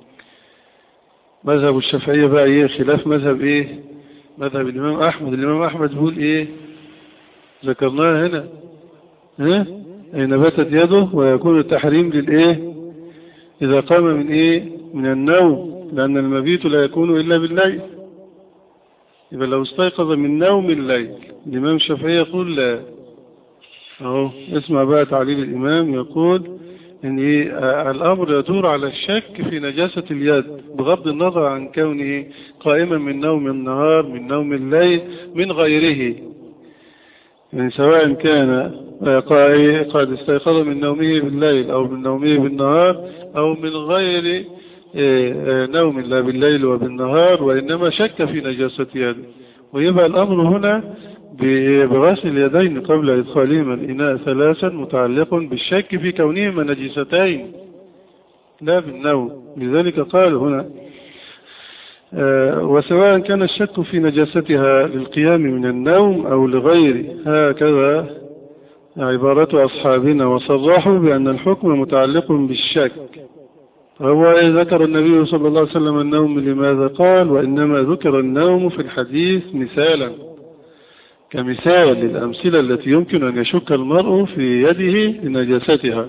مذهب الشافعية بقى ايه خلاف مذهب ايه مذهب الإمام أحمد الإمام أحمد يقول ايه ذكرناها هنا ها أين باتت يده ويكون التحريم للإيه إذا قام من إيه من النوم لأن المبيت لا يكون إلا بالليل يبقى لو استيقظ من نوم الليل الإمام الشافعي يقول لا أهو اسمع بقى تعليل الإمام يقول إن إيه آه، الأمر يدور على الشك في نجاسة اليد بغض النظر عن كونه قائما من نوم النهار من نوم الليل من غيره يعني سواء كان قد استيقظ من نومه بالليل أو من نومه بالنهار أو من غير آه، نوم لا بالليل وبالنهار وإنما شك في نجاسة يده ويبقى الأمر هنا بغسل اليدين قبل إدخالهما الإناء ثلاثا متعلق بالشك في كونهما نجستين لا بالنوم لذلك قال هنا آه، وسواء كان الشك في نجاستها للقيام من النوم أو لغيره هكذا عبارة أصحابنا وصرحوا بأن الحكم متعلق بالشك هو ذكر النبي صلى الله عليه وسلم النوم لماذا قال وإنما ذكر النوم في الحديث مثالا كمثال للأمثلة التي يمكن أن يشك المرء في يده لنجاستها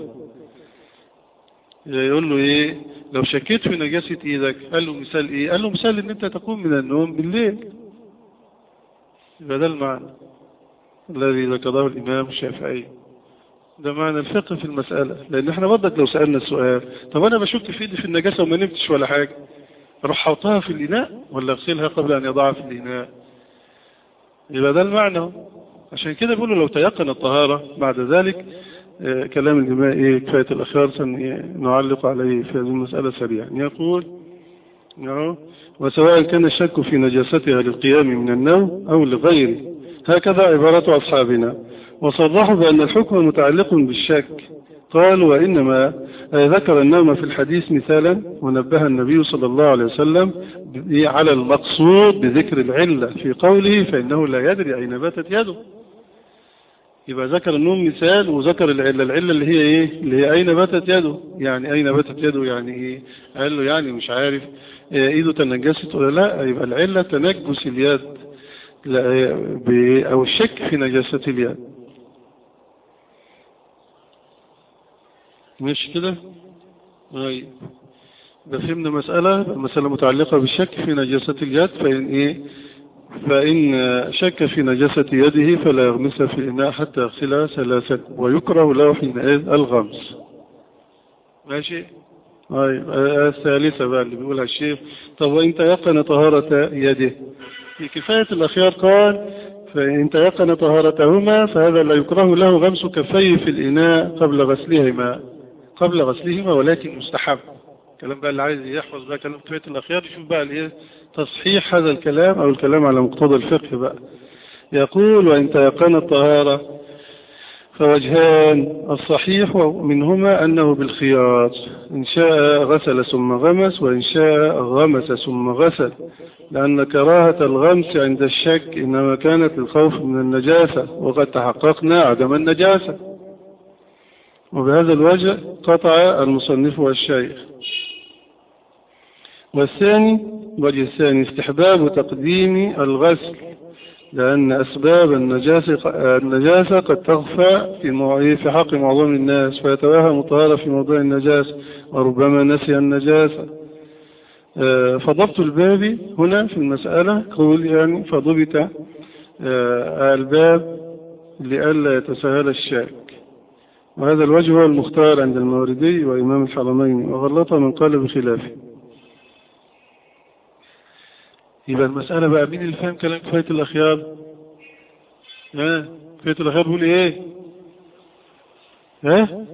يقول له إيه لو شكيت في نجاسة إيدك قال له مثال إيه قال له مثال إن أنت تقوم من النوم بالليل يبقى ده المعنى الذي ذكره الإمام الشافعي ده معنى الفقه في المسألة لأن احنا برضك لو سألنا السؤال طب أنا بشك في إيدي في النجاسة وما نمتش ولا حاجة أروح حوطها في الإناء ولا أغسلها قبل أن يضعها في الإناء يبقى ده المعنى عشان كده بيقولوا لو تيقن الطهارة بعد ذلك آه، كلام الجماعة إيه كفاية الأخيار نعلق عليه في هذه المسألة سريعا يقول وسواء كان الشك في نجاستها للقيام من النوم أو لغيره هكذا عبارة أصحابنا وصرحوا بأن الحكم متعلق بالشك قال وإنما ذكر النوم في الحديث مثالا ونبه النبي صلى الله عليه وسلم على المقصود بذكر العلة في قوله فإنه لا يدري أين باتت يده يبقى ذكر النوم مثال وذكر العلة العلة اللي هي ايه اللي هي اين باتت يده يعني اين باتت يده يعني ايه قال له يعني مش عارف إيه، ايده تنجست ولا لا يبقى العلة تنجس اليد او الشك في نجاسة اليد مش كده طيب ده فهمنا مسألة مسألة متعلقة بالشك في نجاسة اليد فإن إيه فإن شك في نجاسة يده فلا يغمسها في الإناء حتى يغسلها ثلاثة ويكره له حينئذ الغمس ماشي طيب الثالثة بقى اللي بيقولها الشيخ طب وإن تيقن طهارة يده في كفاية الأخيار قال فإن تيقن طهارتهما فهذا لا يكره له غمس كفيه في الإناء قبل غسلهما قبل غسلهما ولكن مستحب الكلام بقى اللي عايز يحفظ بقى كلام كفاية الأخيار يشوف بقى الايه تصحيح هذا الكلام أو الكلام على مقتضى الفقه بقى يقول وإن تيقن الطهارة فوجهان الصحيح منهما أنه بالخيار إن شاء غسل ثم غمس وإن شاء غمس ثم غسل لأن كراهة الغمس عند الشك إنما كانت الخوف من النجاسة وقد تحققنا عدم النجاسة وبهذا الوجه قطع المصنف والشيخ والثاني الوجه الثاني استحباب تقديم الغسل لأن أسباب النجاسة, النجاسة قد تخفى في في حق معظم الناس فيتوهم طهارة في موضوع النجاسة وربما نسي النجاسة آه، فضبط الباب هنا في المسألة قول يعني فضبط آه، الباب لئلا يتساهل الشاك وهذا الوجه هو المختار عند الموردي وإمام الحرمين وغلط من قال بخلافه يبقى المسألة بقى مين اللي فهم كلام كفاية الأخيار ها كفاية الأخير بيقول إيه ها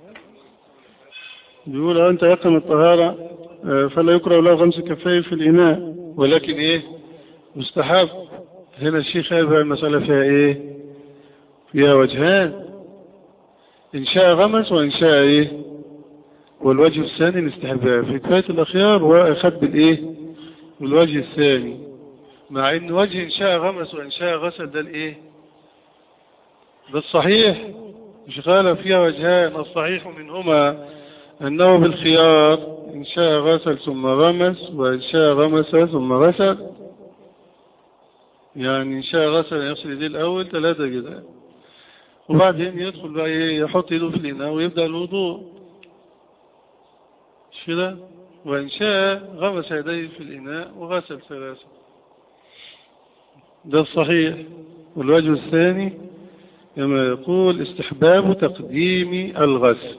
بيقول أنت يقم الطهارة فلا يكره له غمس كفيه في الإناء ولكن إيه مستحب هنا الشيخ قال المسألة فيها إيه فيها وجهان إن شاء غمس وإن شاء إيه والوجه الثاني الاستحباب في كفاية الأخيار وأخذ بالإيه بالوجه الثاني مع إن وجه إن شاء غمس وإن شاء غسل ده الإيه ده الصحيح مش قال فيها وجهان الصحيح منهما أنه بالخيار إن شاء غسل ثم غمس وإن شاء غمس ثم غسل يعني إن شاء غسل يغسل يديه الأول ثلاثة كده وبعدين يدخل بقى إيه يحط يده في الإناء ويبدأ الوضوء مش كده وإن شاء غمس يديه في الإناء وغسل ثلاثة ده الصحيح والوجه الثاني كما يقول استحباب تقديم الغسل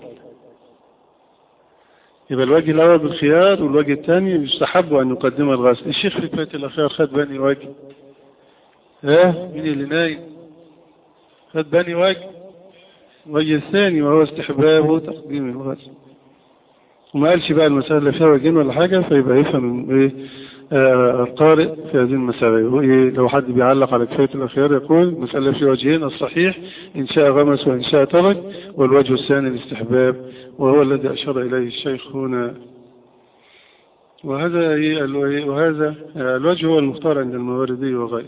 يبقى الوجه الأول بالخيار والوجه الثاني يستحب أن يقدم الغسل الشيخ في كفاية الأخيار خد بني وجه ها مين اللي نايم خد بني وجه الوجه الثاني وهو استحباب تقديم الغسل وما قالش بقى المسألة اللي فيها وجهين ولا حاجة فيبقى يفهم ايه آه القارئ في هذه المسألة إيه لو حد بيعلق على كفاية الأخيار يقول مسألة في وجهين الصحيح إن شاء غمس وإن شاء ترك والوجه الثاني الاستحباب وهو الذي أشار إليه الشيخ هنا وهذا وهذا الوجه هو المختار عند المواردي وغيره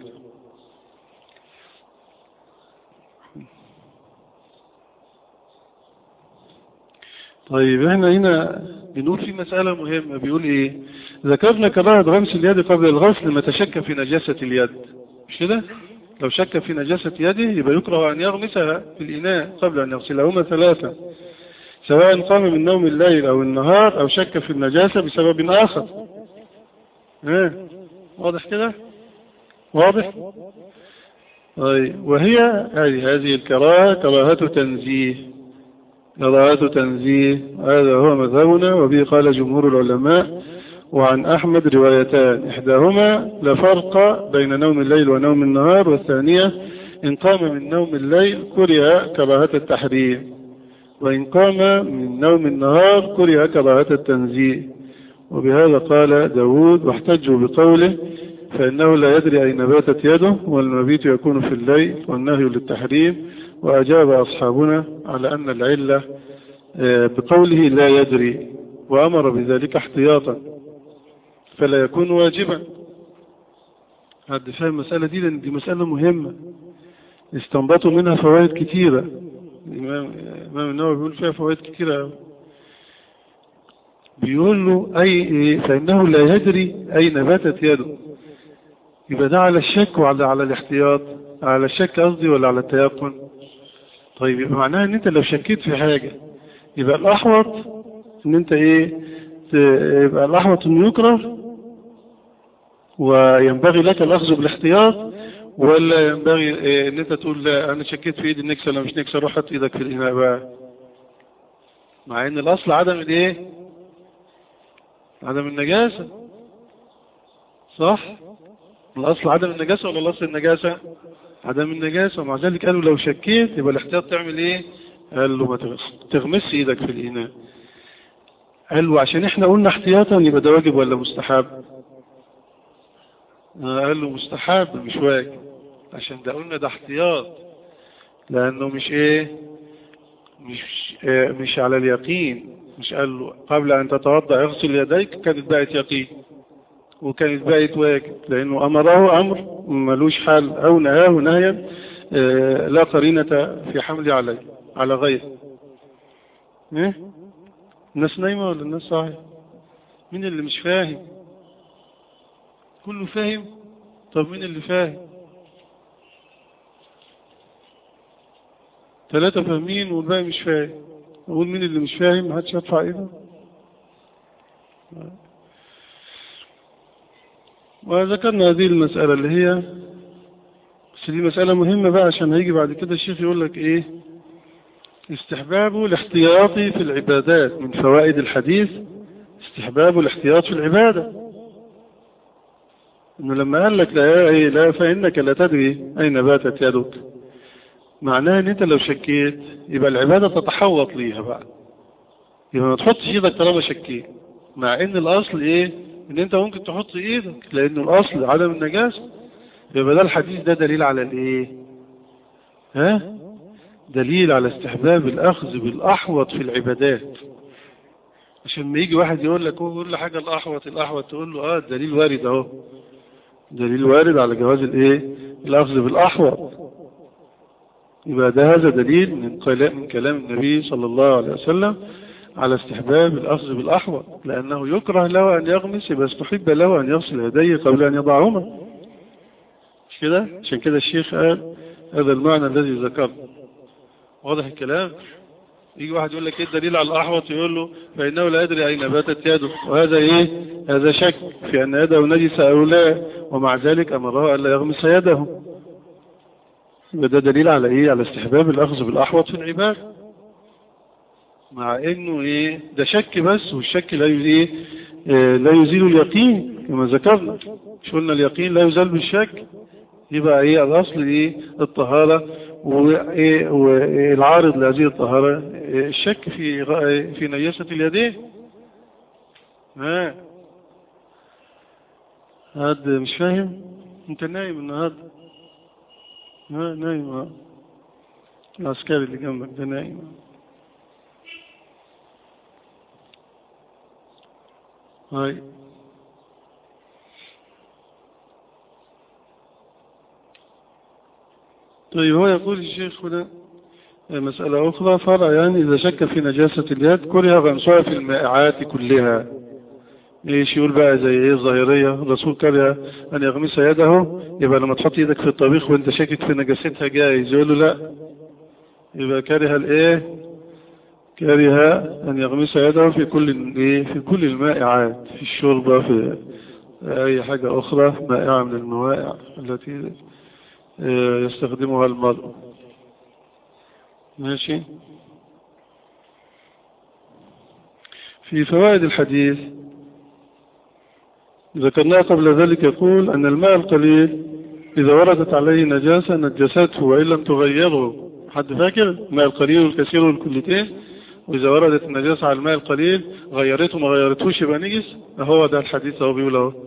طيب احنا هنا بنقول في مسألة مهمة بيقول ايه ذكرنا كراهة غمس اليد قبل الغسل لما تشك في نجاسة اليد مش كده لو شك في نجاسة يده يبقى يكره أن يغمسها في الإناء قبل أن يغسلهما ثلاثة سواء قام من نوم الليل أو النهار أو شك في النجاسة بسبب آخر ها واضح كده واضح طيب وهي هذه هذه الكراهة كراهة تنزيه كراهة تنزيه هذا هو مذهبنا وبه قال جمهور العلماء وعن أحمد روايتان إحداهما لا فرق بين نوم الليل ونوم النهار والثانية إن قام من نوم الليل كره كراهة التحريم وإن قام من نوم النهار كره كراهة التنزيه وبهذا قال داود واحتجوا بقوله فإنه لا يدري أين باتت يده والمبيت يكون في الليل والنهي للتحريم وأجاب أصحابنا على أن العلة بقوله لا يدري وأمر بذلك احتياطا فلا يكون واجبا هذا فهم المسألة دي لأن دي مسألة مهمة استنبطوا منها فوائد كثيرة الإمام الإمام النووي بيقول فيها فوائد كثيرة بيقول له أي فإنه لا يدري أين باتت يده يبقى ده على الشك وعلى على الاحتياط على الشك قصدي ولا على التيقن طيب يبقى معناها ان انت لو شكيت في حاجة يبقى الاحوط ان انت ايه يبقى الاحوط انه يكره وينبغي لك الاخذ بالاحتياط ولا ينبغي إيه ان انت تقول لا انا شكيت في ايدي النكسة ولا مش نكسة روح حط ايدك في الاناء بقى مع ان الاصل عدم الايه عدم النجاسة صح الاصل عدم النجاسة ولا الاصل النجاسة عدم النجاسة ومع ذلك قالوا لو شكيت يبقى الاحتياط تعمل ايه قال له ما تغمس ايدك في الاناء قال له عشان احنا قلنا احتياطا يبقى ده واجب ولا مستحب قال له مستحب مش واجب عشان ده قلنا ده احتياط لانه مش ايه مش إيه مش على اليقين مش قال له قبل ان تتوضا اغسل يديك كانت بقت يقين وكانت بقت واجب لانه امره امر ملوش حال او نهاه نهيا إيه لا قرينة في حمل عليه على غيره ايه الناس نايمة ولا الناس صاحية مين اللي مش فاهم كله فاهم طب مين اللي فاهم ثلاثة فاهمين والباقي مش فاهم أقول مين اللي مش فاهم محدش يدفع ايده وذكرنا هذه المسألة اللي هي بس دي مسألة مهمة بقى عشان هيجي بعد كده الشيخ يقول لك ايه استحباب الاحتياط في العبادات من فوائد الحديث استحباب الاحتياط في العبادة انه لما قال لك لا, لا فإنك لا تدري أين باتت يدك معناها ان انت لو شكيت يبقى العبادة تتحوط ليها بقى يبقى ما تحطش ايدك طالما شكيت مع ان الاصل ايه ان انت ممكن تحط ايدك لان الاصل عدم النجاسة يبقى ده الحديث ده دليل على الايه ها دليل على استحباب الاخذ بالاحوط في العبادات عشان ما يجي واحد يقول لك هو كل حاجة الاحوط الاحوط تقول له اه الدليل وارد اهو دليل وارد على جواز الايه الاخذ بالاحوط يبقى ده هذا دليل من كلام من كلام النبي صلى الله عليه وسلم على استحباب الأخذ بالأحوط لأنه يكره له أن يغمس يبقى استحب له أن يغسل يديه قبل أن يضعهما مش كده عشان كده الشيخ قال هذا المعنى الذي ذكرنا واضح الكلام يجي واحد يقول لك ايه الدليل على الأحوط يقول له فإنه لا يدري أين باتت يده وهذا ايه هذا شك في أن يده نجس أو لا ومع ذلك أمره أن لا يغمس يده يبقى ده دليل على ايه على استحباب الأخذ بالأحوط في العباد مع انه ايه ده شك بس والشك لا ايه آه لا يزيل اليقين كما ذكرنا مش قلنا اليقين لا يزال بالشك يبقى ايه الاصل ايه الطهارة وايه والعارض لهذه الطهارة إيه الشك في في نجاسة اليدين ها هذا مش فاهم انت نايم النهارده ها نايم ها العسكري اللي جنبك ده نايم هاي طيب هو يقول الشيخ هنا مسألة أخرى فرع يعني إذا شك في نجاسة اليد كره غمسها في المائعات كلها ايش يقول بقى زي ايه الظاهرية الرسول كره أن يغمس يده يبقى لما تحط يدك في الطبيخ وانت شاكك في نجاستها جايز يقول له لا يبقى كره الايه كره أن يغمس يده في كل في كل المائعات في الشوربة في أي حاجة أخرى مائعة من الموائع التي يستخدمها المرء ماشي في فوائد الحديث ذكرناه قبل ذلك يقول أن الماء القليل إذا وردت عليه نجاسة نجسته وإن لم تغيره حد فاكر الماء القليل والكثير والكلتين وإذا وردت النجاسة على الماء القليل غيرته ما غيرتوش يبقى نجس هو ده الحديث هو بيقول اهو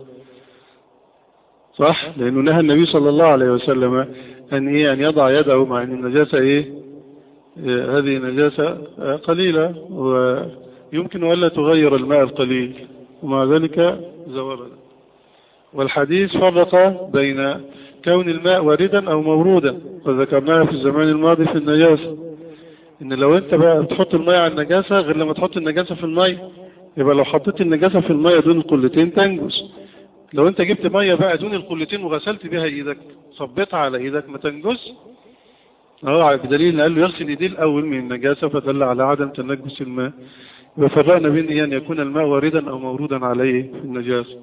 صح لأنه نهى النبي صلى الله عليه وسلم أن إيه أن يضع يده مع أن النجاسة إيه, إيه هذه نجاسة قليلة ويمكن ألا تغير الماء القليل ومع ذلك زورد والحديث فرق بين كون الماء واردا أو مورودا وذكرناها في الزمان الماضي في النجاسة ان لو انت بقى بتحط المية على النجاسة غير لما تحط النجاسة في المية يبقى لو حطيت النجاسة في المية دون القلتين تنجس لو انت جبت مية بقى دون القلتين وغسلت بها ايدك صبيتها على ايدك ما تنجس اهو بدليل ان قال له يغسل ايديه الاول من النجاسة فدل على عدم تنجس الماء وفرقنا بين ان يكون الماء واردا او مورودا عليه في النجاسة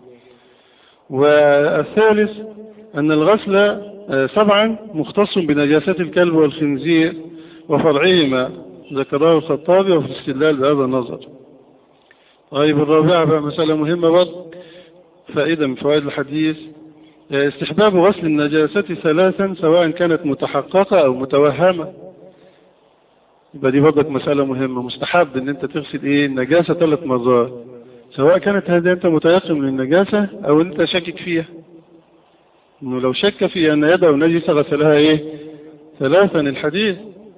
والثالث ان الغسل سبعا مختص بنجاسات الكلب والخنزير وفرعهما ذكره الخطابي وفي الاستدلال بهذا النظر طيب الرابعة بقى مسألة مهمة برضه فائدة من فوائد الحديث استحباب غسل النجاسة ثلاثا سواء كانت متحققة أو متوهمة يبقى دي برضك مسألة مهمة مستحب ان انت تغسل ايه النجاسة ثلاث مرات سواء كانت هذه انت متيقن من النجاسة او انت شاكك فيها انه لو شك في ان يده نجسة غسلها ايه ثلاثا الحديث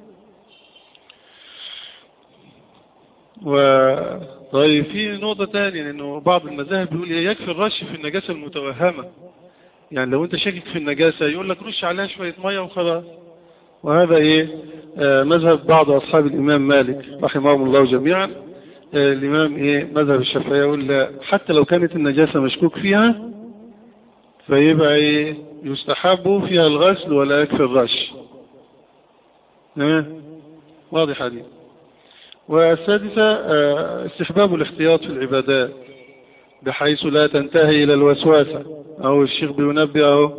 و طيب في نقطة تانية انه بعض المذاهب بيقول ايه يكفي الرش في النجاسة المتوهمة يعني لو انت شاكك في النجاسة يقول لك رش عليها شوية مية وخلاص وهذا ايه آه مذهب بعض اصحاب الامام مالك رحمهم الله جميعا آه الامام ايه مذهب الشافعية يقول لا حتى لو كانت النجاسة مشكوك فيها فيبقى ايه يستحب فيها الغسل ولا يكفي الرش اه واضح عليه والسادسة استحباب الاحتياط في العبادات بحيث لا تنتهي إلى الوسواسة أو الشيخ بينبئه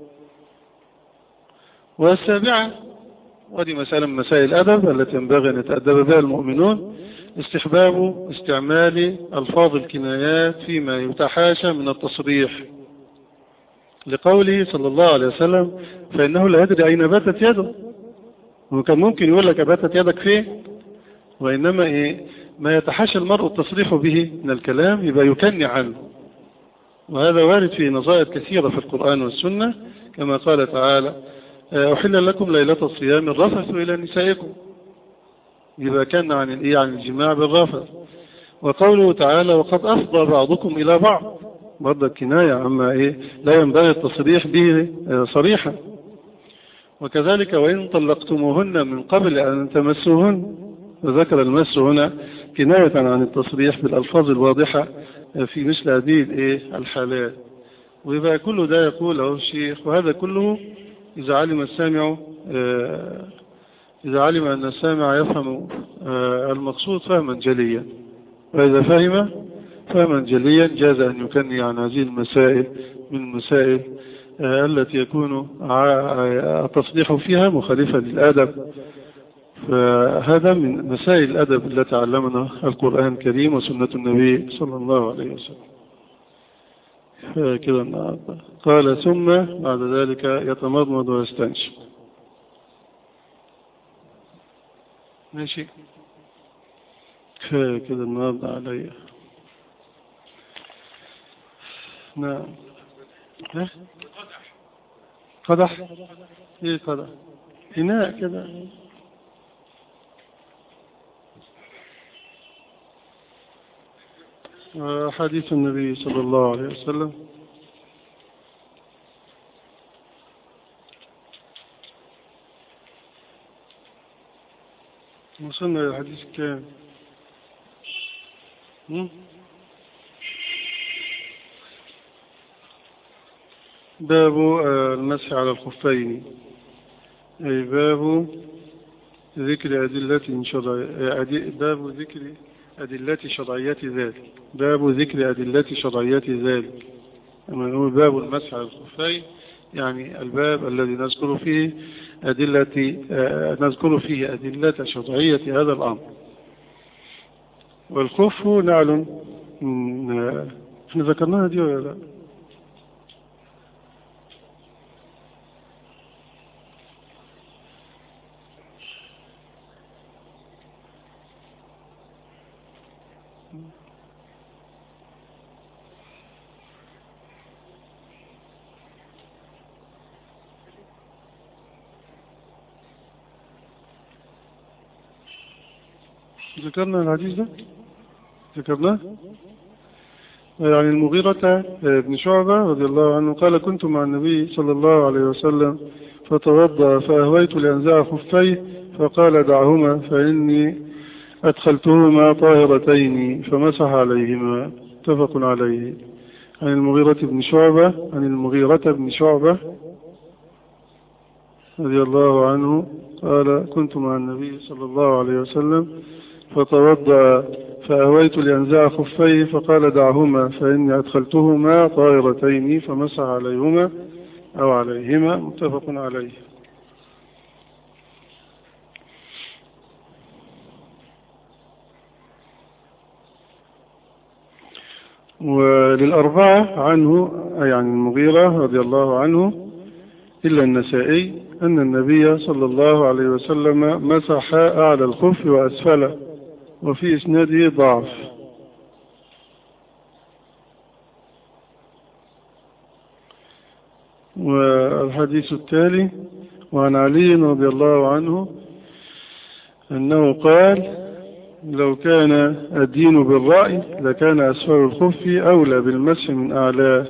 والسابعة ودي مسألة من مسائل الأدب التي ينبغي أن يتأدب بها المؤمنون استحباب استعمال ألفاظ الكنايات فيما يتحاشى من التصريح لقوله صلى الله عليه وسلم فإنه لا يدري أين باتت يده وكان ممكن يقول لك أباتت يدك فين وإنما إيه ما يتحاشى المرء التصريح به من الكلام يبقى يكني عنه وهذا وارد في نظائر كثيرة في القرآن والسنة كما قال تعالى أحل لكم ليلة الصيام الرفث إلى نسائكم يبقى كان عن الإيه عن الجماع بالرفث وقوله تعالى وقد أفضى بعضكم إلى بعض برضه كناية عما إيه لا ينبغي التصريح به صريحا وكذلك وإن طلقتموهن من قبل أن تمسوهن وذكر المس هنا كناية عن التصريح بالألفاظ الواضحة في مثل هذه الإيه الحالات ويبقى كل ده يقول له الشيخ وهذا كله إذا علم السامع إذا علم أن السامع يفهم المقصود فهما جليا وإذا فهم فهما جليا جاز أن يكني عن هذه المسائل من المسائل التي يكون التصديح فيها مخالفة للآدب فهذا من مسائل الأدب التي علمنا القرآن الكريم وسنة النبي صلى الله عليه وسلم كده النهارده قال ثم بعد ذلك يتمضمض ويستنشق ماشي كده النهارده عليا نعم ها قدح ايه قدح اناء كده حديث النبي صلى الله عليه وسلم وصلنا إلى الحديث كام باب المسح على الخفين أي باب ذكر أدلة شرعية باب ذكر أدلة شرعية ذلك باب ذكر أدلة شرعية ذلك لما نقول باب المسح على الخفين يعني الباب الذي نذكر فيه أدلة نذكر فيه أدلة شرعية هذا الأمر والخف نعل احنا ذكرناها دي ولا لا ذكرنا الحديث ده ذكرناه يعني المغيرة بن شعبة رضي الله عنه قال كنت مع النبي صلى الله عليه وسلم فتوضأ فأهويت لأنزع خفيه فقال دعهما فإني أدخلتهما طاهرتين فمسح عليهما اتفق عليه عن المغيرة بن شعبة عن المغيرة بن شعبة رضي الله عنه قال كنت مع النبي صلى الله عليه وسلم فتوضأ فأويت لأنزع خفيه فقال دعهما فإني أدخلتهما طائرتين فمسح عليهما أو عليهما متفق عليه وللأربعة عنه أي عن المغيرة رضي الله عنه إلا النسائي أن النبي صلى الله عليه وسلم مسح أعلى الخف وأسفله وفي إسناده ضعف والحديث التالي وعن علي رضي الله عنه أنه قال لو كان الدين بالرأي لكان أسفل الخف أولى بالمسح من أعلاه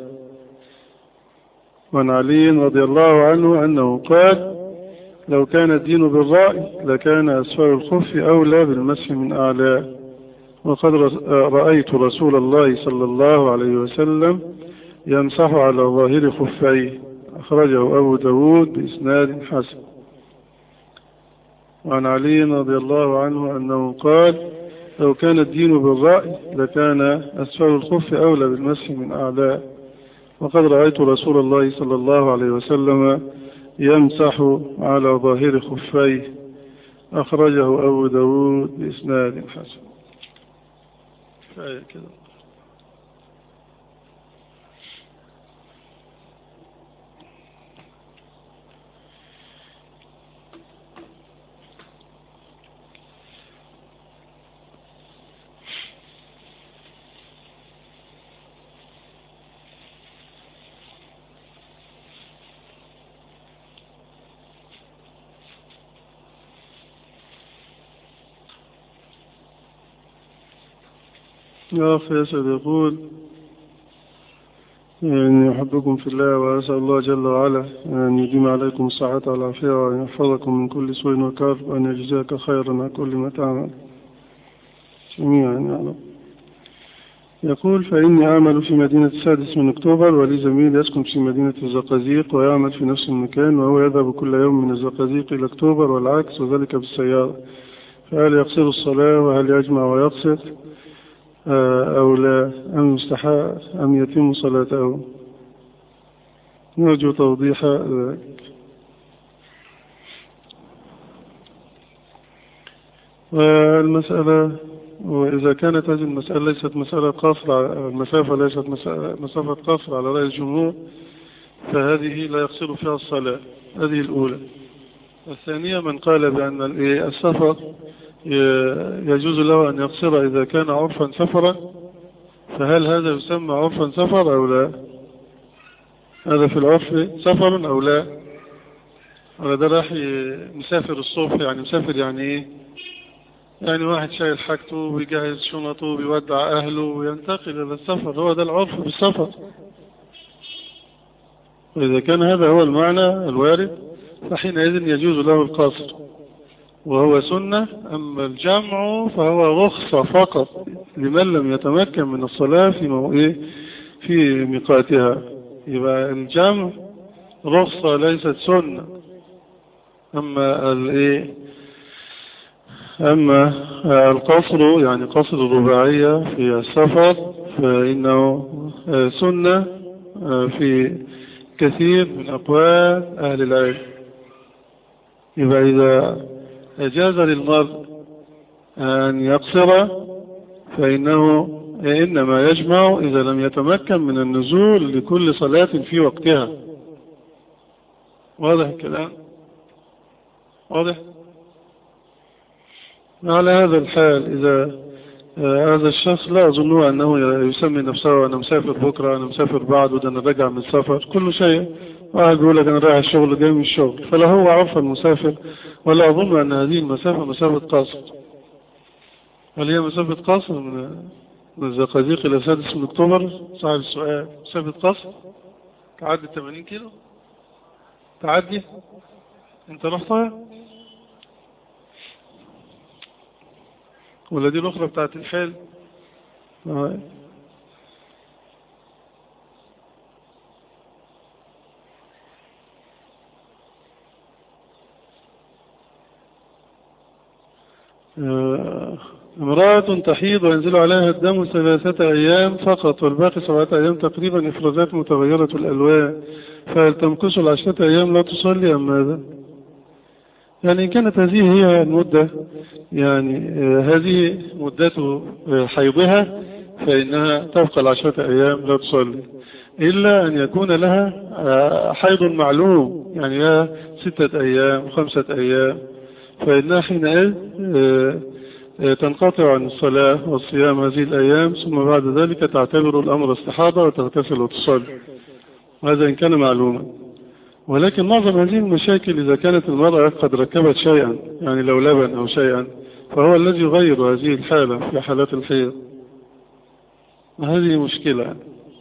وعن علي رضي الله عنه أنه قال لو كان الدين بالرأي لكان أسفل الخف أولى بالمسح من أعلاه وقد رأيت رسول الله صلى الله عليه وسلم يمسح على ظاهر خفيه أخرجه أبو داود بإسناد حسن وعن علي رضي الله عنه أنه قال لو كان الدين بالرأي لكان أسفل الخف أولى بالمسح من أعلاه وقد رأيت رسول الله صلى الله عليه وسلم يمسح على ظاهر خفيه أخرجه أبو داود بإسناد حسن كفاية كده الأخ يسعد يقول يعني أحبكم في الله وأسأل الله جل وعلا أن يديم عليكم الصحة والعافية وأن يحفظكم من كل سوء وكرب وأن يجزاك خيرا على كل ما تعمل جميعا يا رب يقول فإني أعمل في مدينة السادس من أكتوبر ولي زميل يسكن في مدينة الزقازيق ويعمل في نفس المكان وهو يذهب كل يوم من الزقازيق إلى أكتوبر والعكس وذلك بالسيارة فهل يقصر الصلاة وهل يجمع ويقصر أو لا أم مستحاء أم يتم صلاته نرجو توضيح ذلك والمسألة وإذا كانت هذه المسألة ليست مسألة قصر المسافة ليست مسافة قصر على رأي الجمهور فهذه لا يقصر فيها الصلاة هذه الأولى الثانية من قال بأن السفر يجوز له أن يقصر إذا كان عرفا سفرا فهل هذا يسمى عرفا سفر أو لا هذا في العرف سفر أو لا هذا راح مسافر الصبح يعني مسافر يعني ايه يعني واحد شايل حاجته ويجهز شنطه ويودع أهله وينتقل إلى السفر هو ده العرف بالسفر وإذا كان هذا هو المعنى الوارد فحينئذ يجوز له القصر وهو سنة أما الجمع فهو رخصة فقط لمن لم يتمكن من الصلاة في موئيه في ميقاتها يبقى الجمع رخصة ليست سنة أما الايه أما القصر يعني قصر الرباعية في السفر فإنه سنة في كثير من أقوال أهل العلم يبقى إذا أجاز للمرء أن يقصر فإنه إنما يجمع إذا لم يتمكن من النزول لكل صلاة في وقتها واضح الكلام واضح على هذا الحال إذا هذا الشخص لا أظن أنه يسمي نفسه أنا مسافر بكرة أنا مسافر بعد وده أنا راجع من السفر كل شيء واحد بيقول لك أنا رايح الشغل جاي من الشغل فلا هو عرف المسافر ولا أظن أن هذه المسافة مسافة قصر هل هي مسافة قصر من من الزقازيق إلى سادس من أكتوبر صاحب السؤال مسافة قصر تعدي 80 كيلو تعدي أنت رحتها ولا دي الأخرى بتاعت الحال آه. آه. امرأة تحيض وينزل عليها الدم ثلاثة أيام فقط والباقي سبعة أيام تقريبا إفرازات متغيرة الألوان فهل تمكث العشرة أيام لا تصلي أم ماذا؟ يعني كانت هذه هي المدة يعني هذه مدة حيضها فإنها تبقى العشرة أيام لا تصلي إلا أن يكون لها حيض معلوم يعني لها ستة أيام خمسة أيام فإنها حينئذ تنقطع عن الصلاة والصيام هذه الأيام ثم بعد ذلك تعتبر الأمر استحاضة وتغتسل وتصلي وهذا إن كان معلوما ولكن معظم هذه المشاكل إذا كانت المرأة قد ركبت شيئا يعني لو لبن أو شيئا فهو الذي يغير هذه الحالة في حالات الحيض وهذه مشكلة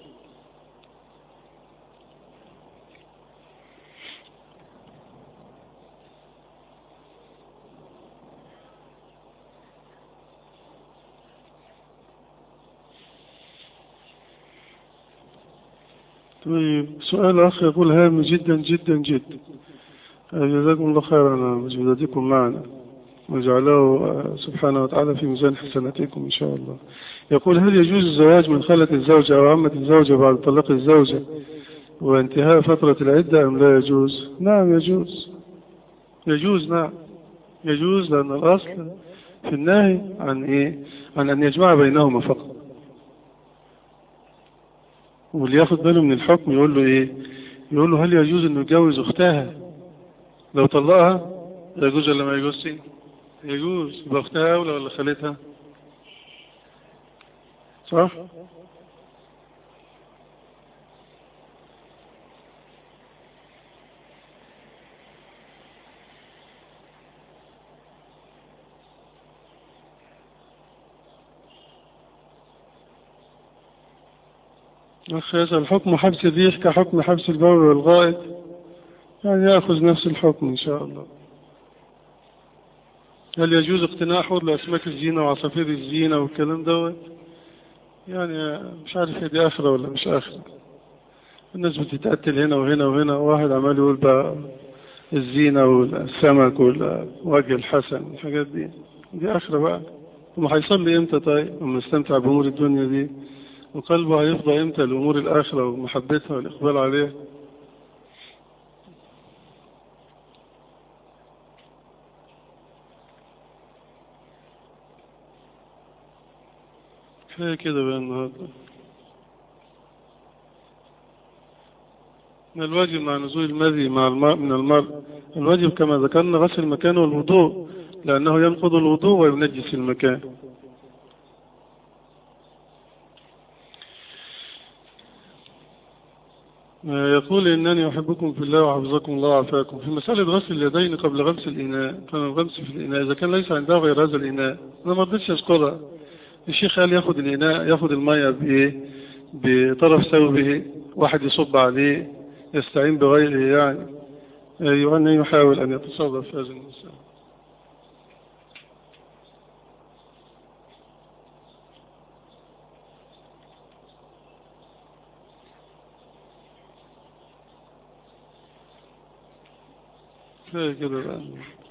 طيب سؤال أخ يقول هام جدا جدا جدا جزاكم الله خيرا على مجهوداتكم معنا وجعله سبحانه وتعالى في ميزان حسناتكم إن شاء الله يقول هل يجوز الزواج من خالة الزوجة أو عمة الزوجة بعد طلاق الزوجة وانتهاء فترة العدة أم لا يجوز نعم يجوز يجوز نعم يجوز لأن الأصل في النهي عن إيه عن أن يجمع بينهما فقط واللي ياخد باله من الحكم يقول له ايه يقول له هل يجوز انه يتجوز اختها لو طلقها يجوز ولا ما يجوزش يجوز يبقى اختها اولى ولا خالتها صح أخ يسأل حكم حبس الريح كحكم حبس البول والغائط يعني يأخذ نفس الحكم إن شاء الله هل يجوز اقتناء حوض لأسماك الزينة وعصافير الزينة والكلام دوت يعني مش عارف هي دي آخرة ولا مش آخرة الناس بتتقتل هنا وهنا وهنا واحد عمال يقول بقى الزينة والسمك والوجه الحسن الحاجات دي دي آخرة بقى وما هيصلي امتى طيب وما يستمتع بأمور الدنيا دي وقلبه هيفضى امتى لأمور الآخرة ومحبتها والإقبال عليها كفاية كده بقى النهاردة من الواجب مع نزول المذي مع الماء من الماء الواجب كما ذكرنا غسل المكان والوضوء لأنه ينقض الوضوء وينجس المكان يقول إنني أحبكم في الله وحفظكم الله وعافاكم في مسألة غسل اليدين قبل غمس الإناء كان الغمس في الإناء إذا كان ليس عنده غير هذا الإناء أنا ما رضيتش أذكرها الشيخ قال ياخد الإناء ياخد المية بإيه بطرف ثوبه واحد يصب عليه يستعين بغيره يعني يعني يحاول أن يتصرف في هذا المسألة كفاية كده بقى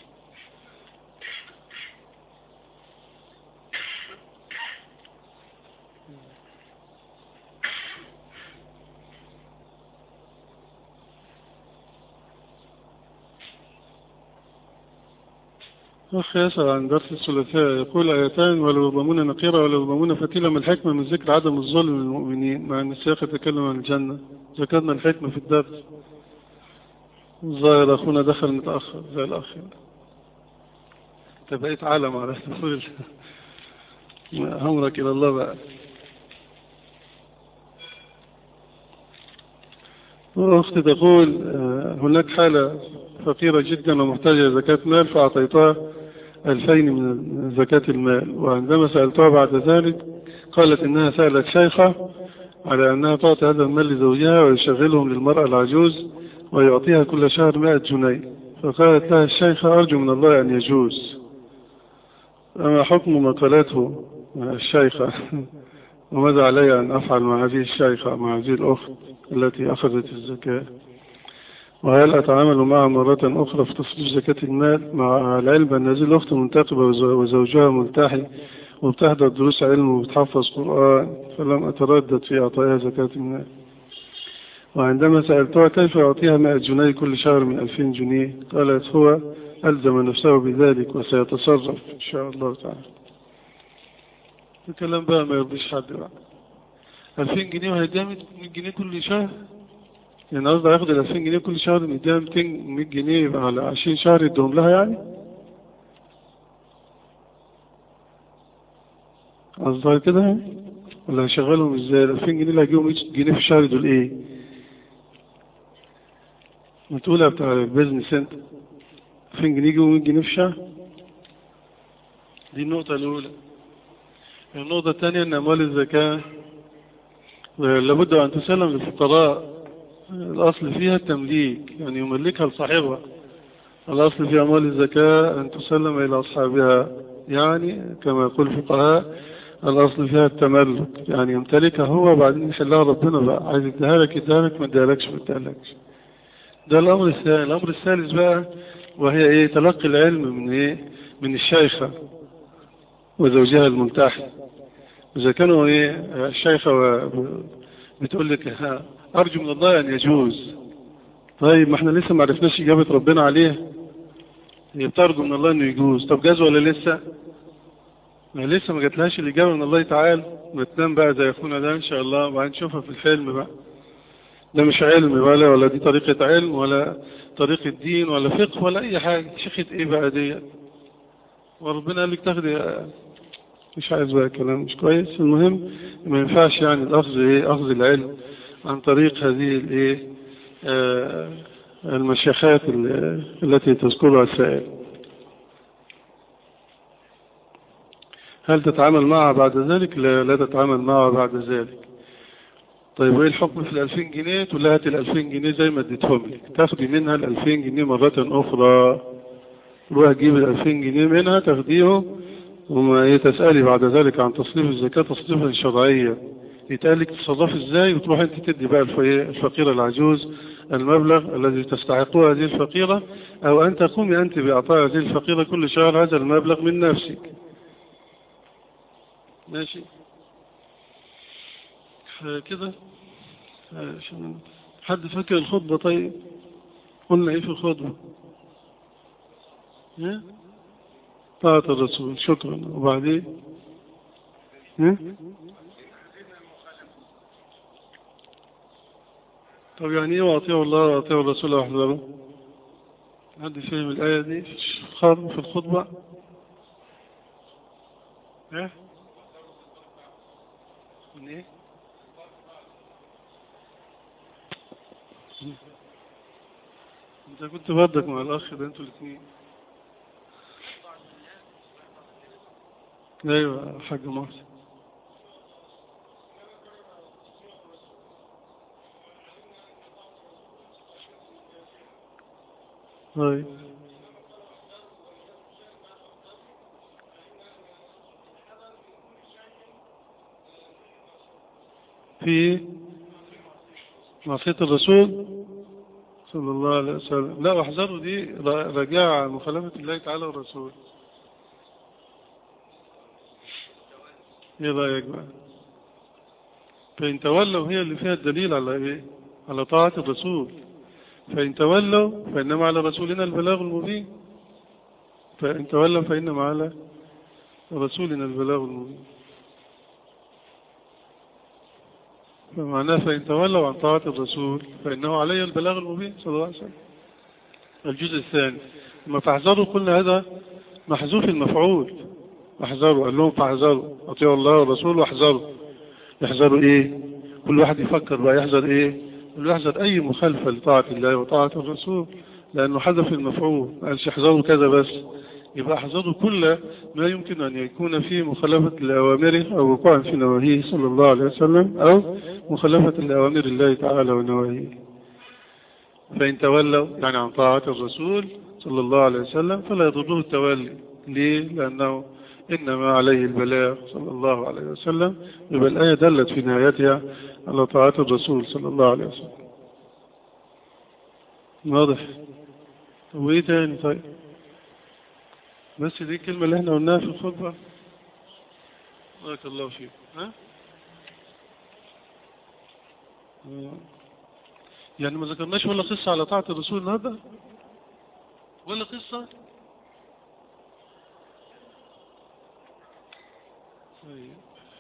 أخ يسأل عن درس الثلاثاء يقول آيتان ولا يضمون نقيرة ولا يضمون فتيلة من الحكمة من ذكر عدم الظلم للمؤمنين مع أن السياق يتكلم عن الجنة ذكرنا الحكمة في الدرس الظاهر أخونا دخل متأخر زي الأخ أنت بقيت عالم على تقول أمرك إلى الله بقى أختي تقول هناك حالة فقيرة جدا ومحتاجة زكاة مال فأعطيتها ألفين من زكاة المال وعندما سألتها بعد ذلك قالت إنها سألت شيخة على أنها تعطي هذا المال لزوجها ويشغلهم للمرأة العجوز ويعطيها كل شهر مائة جنيه فقالت لها الشيخة أرجو من الله أن يجوز أما حكم ما قالته الشيخة وماذا علي أن أفعل مع هذه الشيخة مع هذه الأخت التي أخذت الزكاة وهل أتعامل معها مرة أخرى في تصريف زكاة المال مع العلم أن هذه الأخت منتقبة وزوجها ملتحي وبتحضر دروس علم وبتحفظ قرآن فلم أتردد في إعطائها زكاة المال وعندما سألتها كيف يعطيها 100 جنيه كل شهر من 2000 جنيه قالت هو ألزم نفسه بذلك وسيتصرف إن شاء الله تعالى الكلام بقى ما يرضيش حد بقى 2000 جنيه وهيديها 100 جنيه كل شهر يعني قصدي هياخد ال 2000 جنيه كل شهر نديها 200 100 جنيه يبقى على 20 شهر يديهم لها يعني قصدها كده يعني ولا هشغلهم ازاي ال 2000 جنيه اللي هيجيهم 100 جنيه في الشهر دول ايه ما تقولها بتاع البيزنس انت 2000 جنيه يجيبوا 100 جنيه في الشهر دي النقطة الأولى النقطة الثانية أن أموال الزكاة لابد أن تسلم للفقراء الأصل فيها التمليك يعني يملكها لصاحبها الأصل في أموال الزكاة أن تسلم إلى أصحابها يعني كما يقول الفقهاء الأصل فيها التملك يعني يمتلكها هو وبعدين يحلها ربنا بقى عايز يديها لك يديها لك ما يديهالكش ما يديهالكش ده الأمر الثاني الأمر الثالث بقى وهي إيه تلقي العلم من إيه من الشيخة وزوجها الملتحي إذا كانوا إيه الشيخة بتقول لك أرجو من الله أن يجوز طيب ما احنا لسه ما عرفناش إجابة ربنا عليه هي بترجو من الله أنه يجوز طب جاز ولا لسه ما لسه ما جاتلهاش الإجابة من الله تعالى ما تنام بقى زي أخونا ده إن شاء الله وبعدين نشوفها في الفيلم بقى ده مش علم ولا ولا دي طريقة علم ولا طريقة دين ولا فقه ولا أي حاجة شيخة إيه بقى دي وربنا قال لك تاخدي مش عايز بقى كلام مش كويس المهم ما ينفعش يعني الأخذ إيه أخذ العلم عن طريق هذه الإيه آه المشيخات التي تذكرها السائل هل تتعامل معها بعد ذلك لا, لا تتعامل معها بعد ذلك طيب وايه الحكم في الألفين جنيه تقول لها هات الألفين جنيه زي ما اديتهم لك تاخدي منها الألفين جنيه مرة أخرى تروح تجيب الألفين جنيه منها تاخديهم وما تسألي بعد ذلك عن تصريف الزكاة تصريفا شرعيا يتقال لك تصرف ازاي وتروح انت تدي بقى الفقيرة العجوز المبلغ الذي تستحقه هذه الفقيرة او ان تقومي انت باعطاء هذه الفقيرة كل شهر هذا المبلغ من نفسك ماشي كده حد فاكر الخطبة طيب قلنا ايه في الخطبة ها طاعة الرسول شكرا وبعدين ها طب يعني ايه واطيعوا الله واطيعوا الرسول واحذروا حد فهم الآية دي في الخطبة ها من ايه انت كنت بردك مع الاخ ده انتوا الاثنين ايوه حاج محسن طيب في معصية الرسول صلى الله عليه وسلم لا واحذروا دي رجاء مخالفة الله تعالى والرسول ايه رأيك بقى فإن تولوا هي اللي فيها الدليل على ايه على طاعة الرسول فإن تولوا فإنما على رسولنا البلاغ المبين فإن تولوا فإنما على رسولنا البلاغ المبين فمعناه فإن تولوا عن طاعة الرسول فإنه علي البلاغ المبين صلى الله عليه وسلم الجزء الثاني لما فاحذروا قلنا هذا محذوف المفعول احذروا قال لهم فاحذروا اطيعوا الله والرسول واحذروا يحذروا ايه كل واحد يفكر بقى يحذر ايه كل يحذر اي مخالفة لطاعة الله وطاعة الرسول لانه حذف المفعول ما قالش احذروا كذا بس يبقى احذروا كل ما يمكن ان يكون فيه مخالفة لأوامره او وقوع في نواهيه صلى الله عليه وسلم او مخالفة لأوامر الله تعالى ونواهيه فإن تولوا يعني عن طاعة الرسول صلى الله عليه وسلم فلا يضره التولي ليه لأنه إنما عليه البلاغ صلى الله عليه وسلم يبقى الآية دلت في نهايتها على طاعة الرسول صلى الله عليه وسلم واضح وإيه تاني طيب بس دي الكلمة اللي احنا قلناها في الخطبة بارك الله فيك ها يعني ما ذكرناش ولا قصة على طاعة الرسول النهارده ولا قصة طيب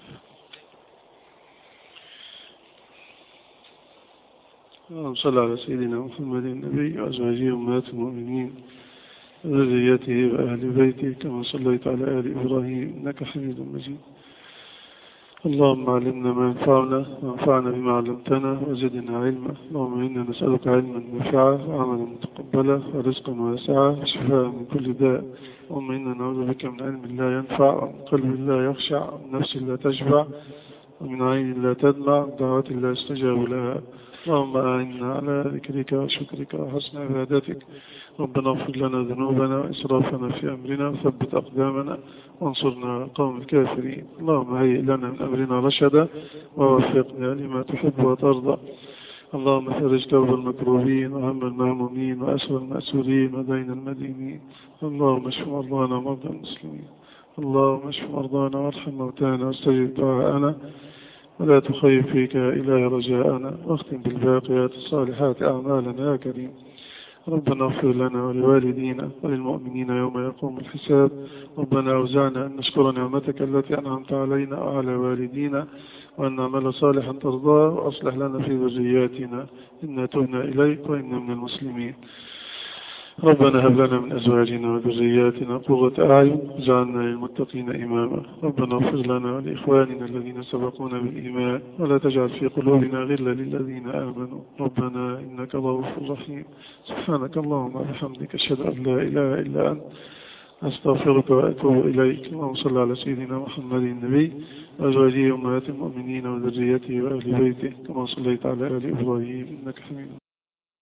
اللهم صل على سيدنا محمد النبي وأزواجه أمهات المؤمنين وذريته وأهل بيته كما صليت على آل إبراهيم إنك حميد مجيد اللهم علمنا ما ينفعنا وانفعنا بما علمتنا وزدنا علما اللهم إنا نسألك علما نافعا وعملا متقبلا ورزقا واسعا وشفاء من كل داء اللهم إنا نعوذ بك من علم لا ينفع ومن قلب لا يخشع ومن نفس لا تشبع ومن عين لا تدمع ودعوة لا يستجاب لها اللهم أعنا على ذكرك وشكرك وحسن عبادتك ربنا اغفر لنا ذنوبنا وإسرافنا في أمرنا وثبت أقدامنا وانصرنا على القوم الكافرين اللهم هيئ لنا من أمرنا رشدا ووفقنا لما تحب وترضى اللهم فرج توب المكروبين وهم المهمومين وأسر المأسورين ودين المدينين اللهم اشف مرضانا ومرضى المسلمين اللهم اشف مرضانا وارحم موتانا واستجب دعاءنا ولا تخيب فيك يا إلهي رجاءنا واختم بالباقيات الصالحات أعمالنا يا كريم ربنا اغفر لنا ولوالدينا وللمؤمنين يوم يقوم الحساب ربنا أوزعنا أن نشكر نعمتك التي أنعمت علينا وعلى والدينا وأن نعمل صالحا ترضاه وأصلح لنا في ذرياتنا إنا تهنا إليك وإنا من المسلمين ربنا هب لنا من أزواجنا وذرياتنا قرة أعين واجعلنا للمتقين إماما ربنا اغفر لنا ولإخواننا الذين سبقونا بالإيمان ولا تجعل في قلوبنا غلا للذين آمنوا ربنا إنك رؤوف رحيم سبحانك اللهم وبحمدك أشهد أن لا إله إلا أنت أستغفرك وأتوب إليك اللهم صل على سيدنا محمد النبي وأزواجه أمهات المؤمنين وذريته وأهل بيته كما صليت على آل إبراهيم إنك حميد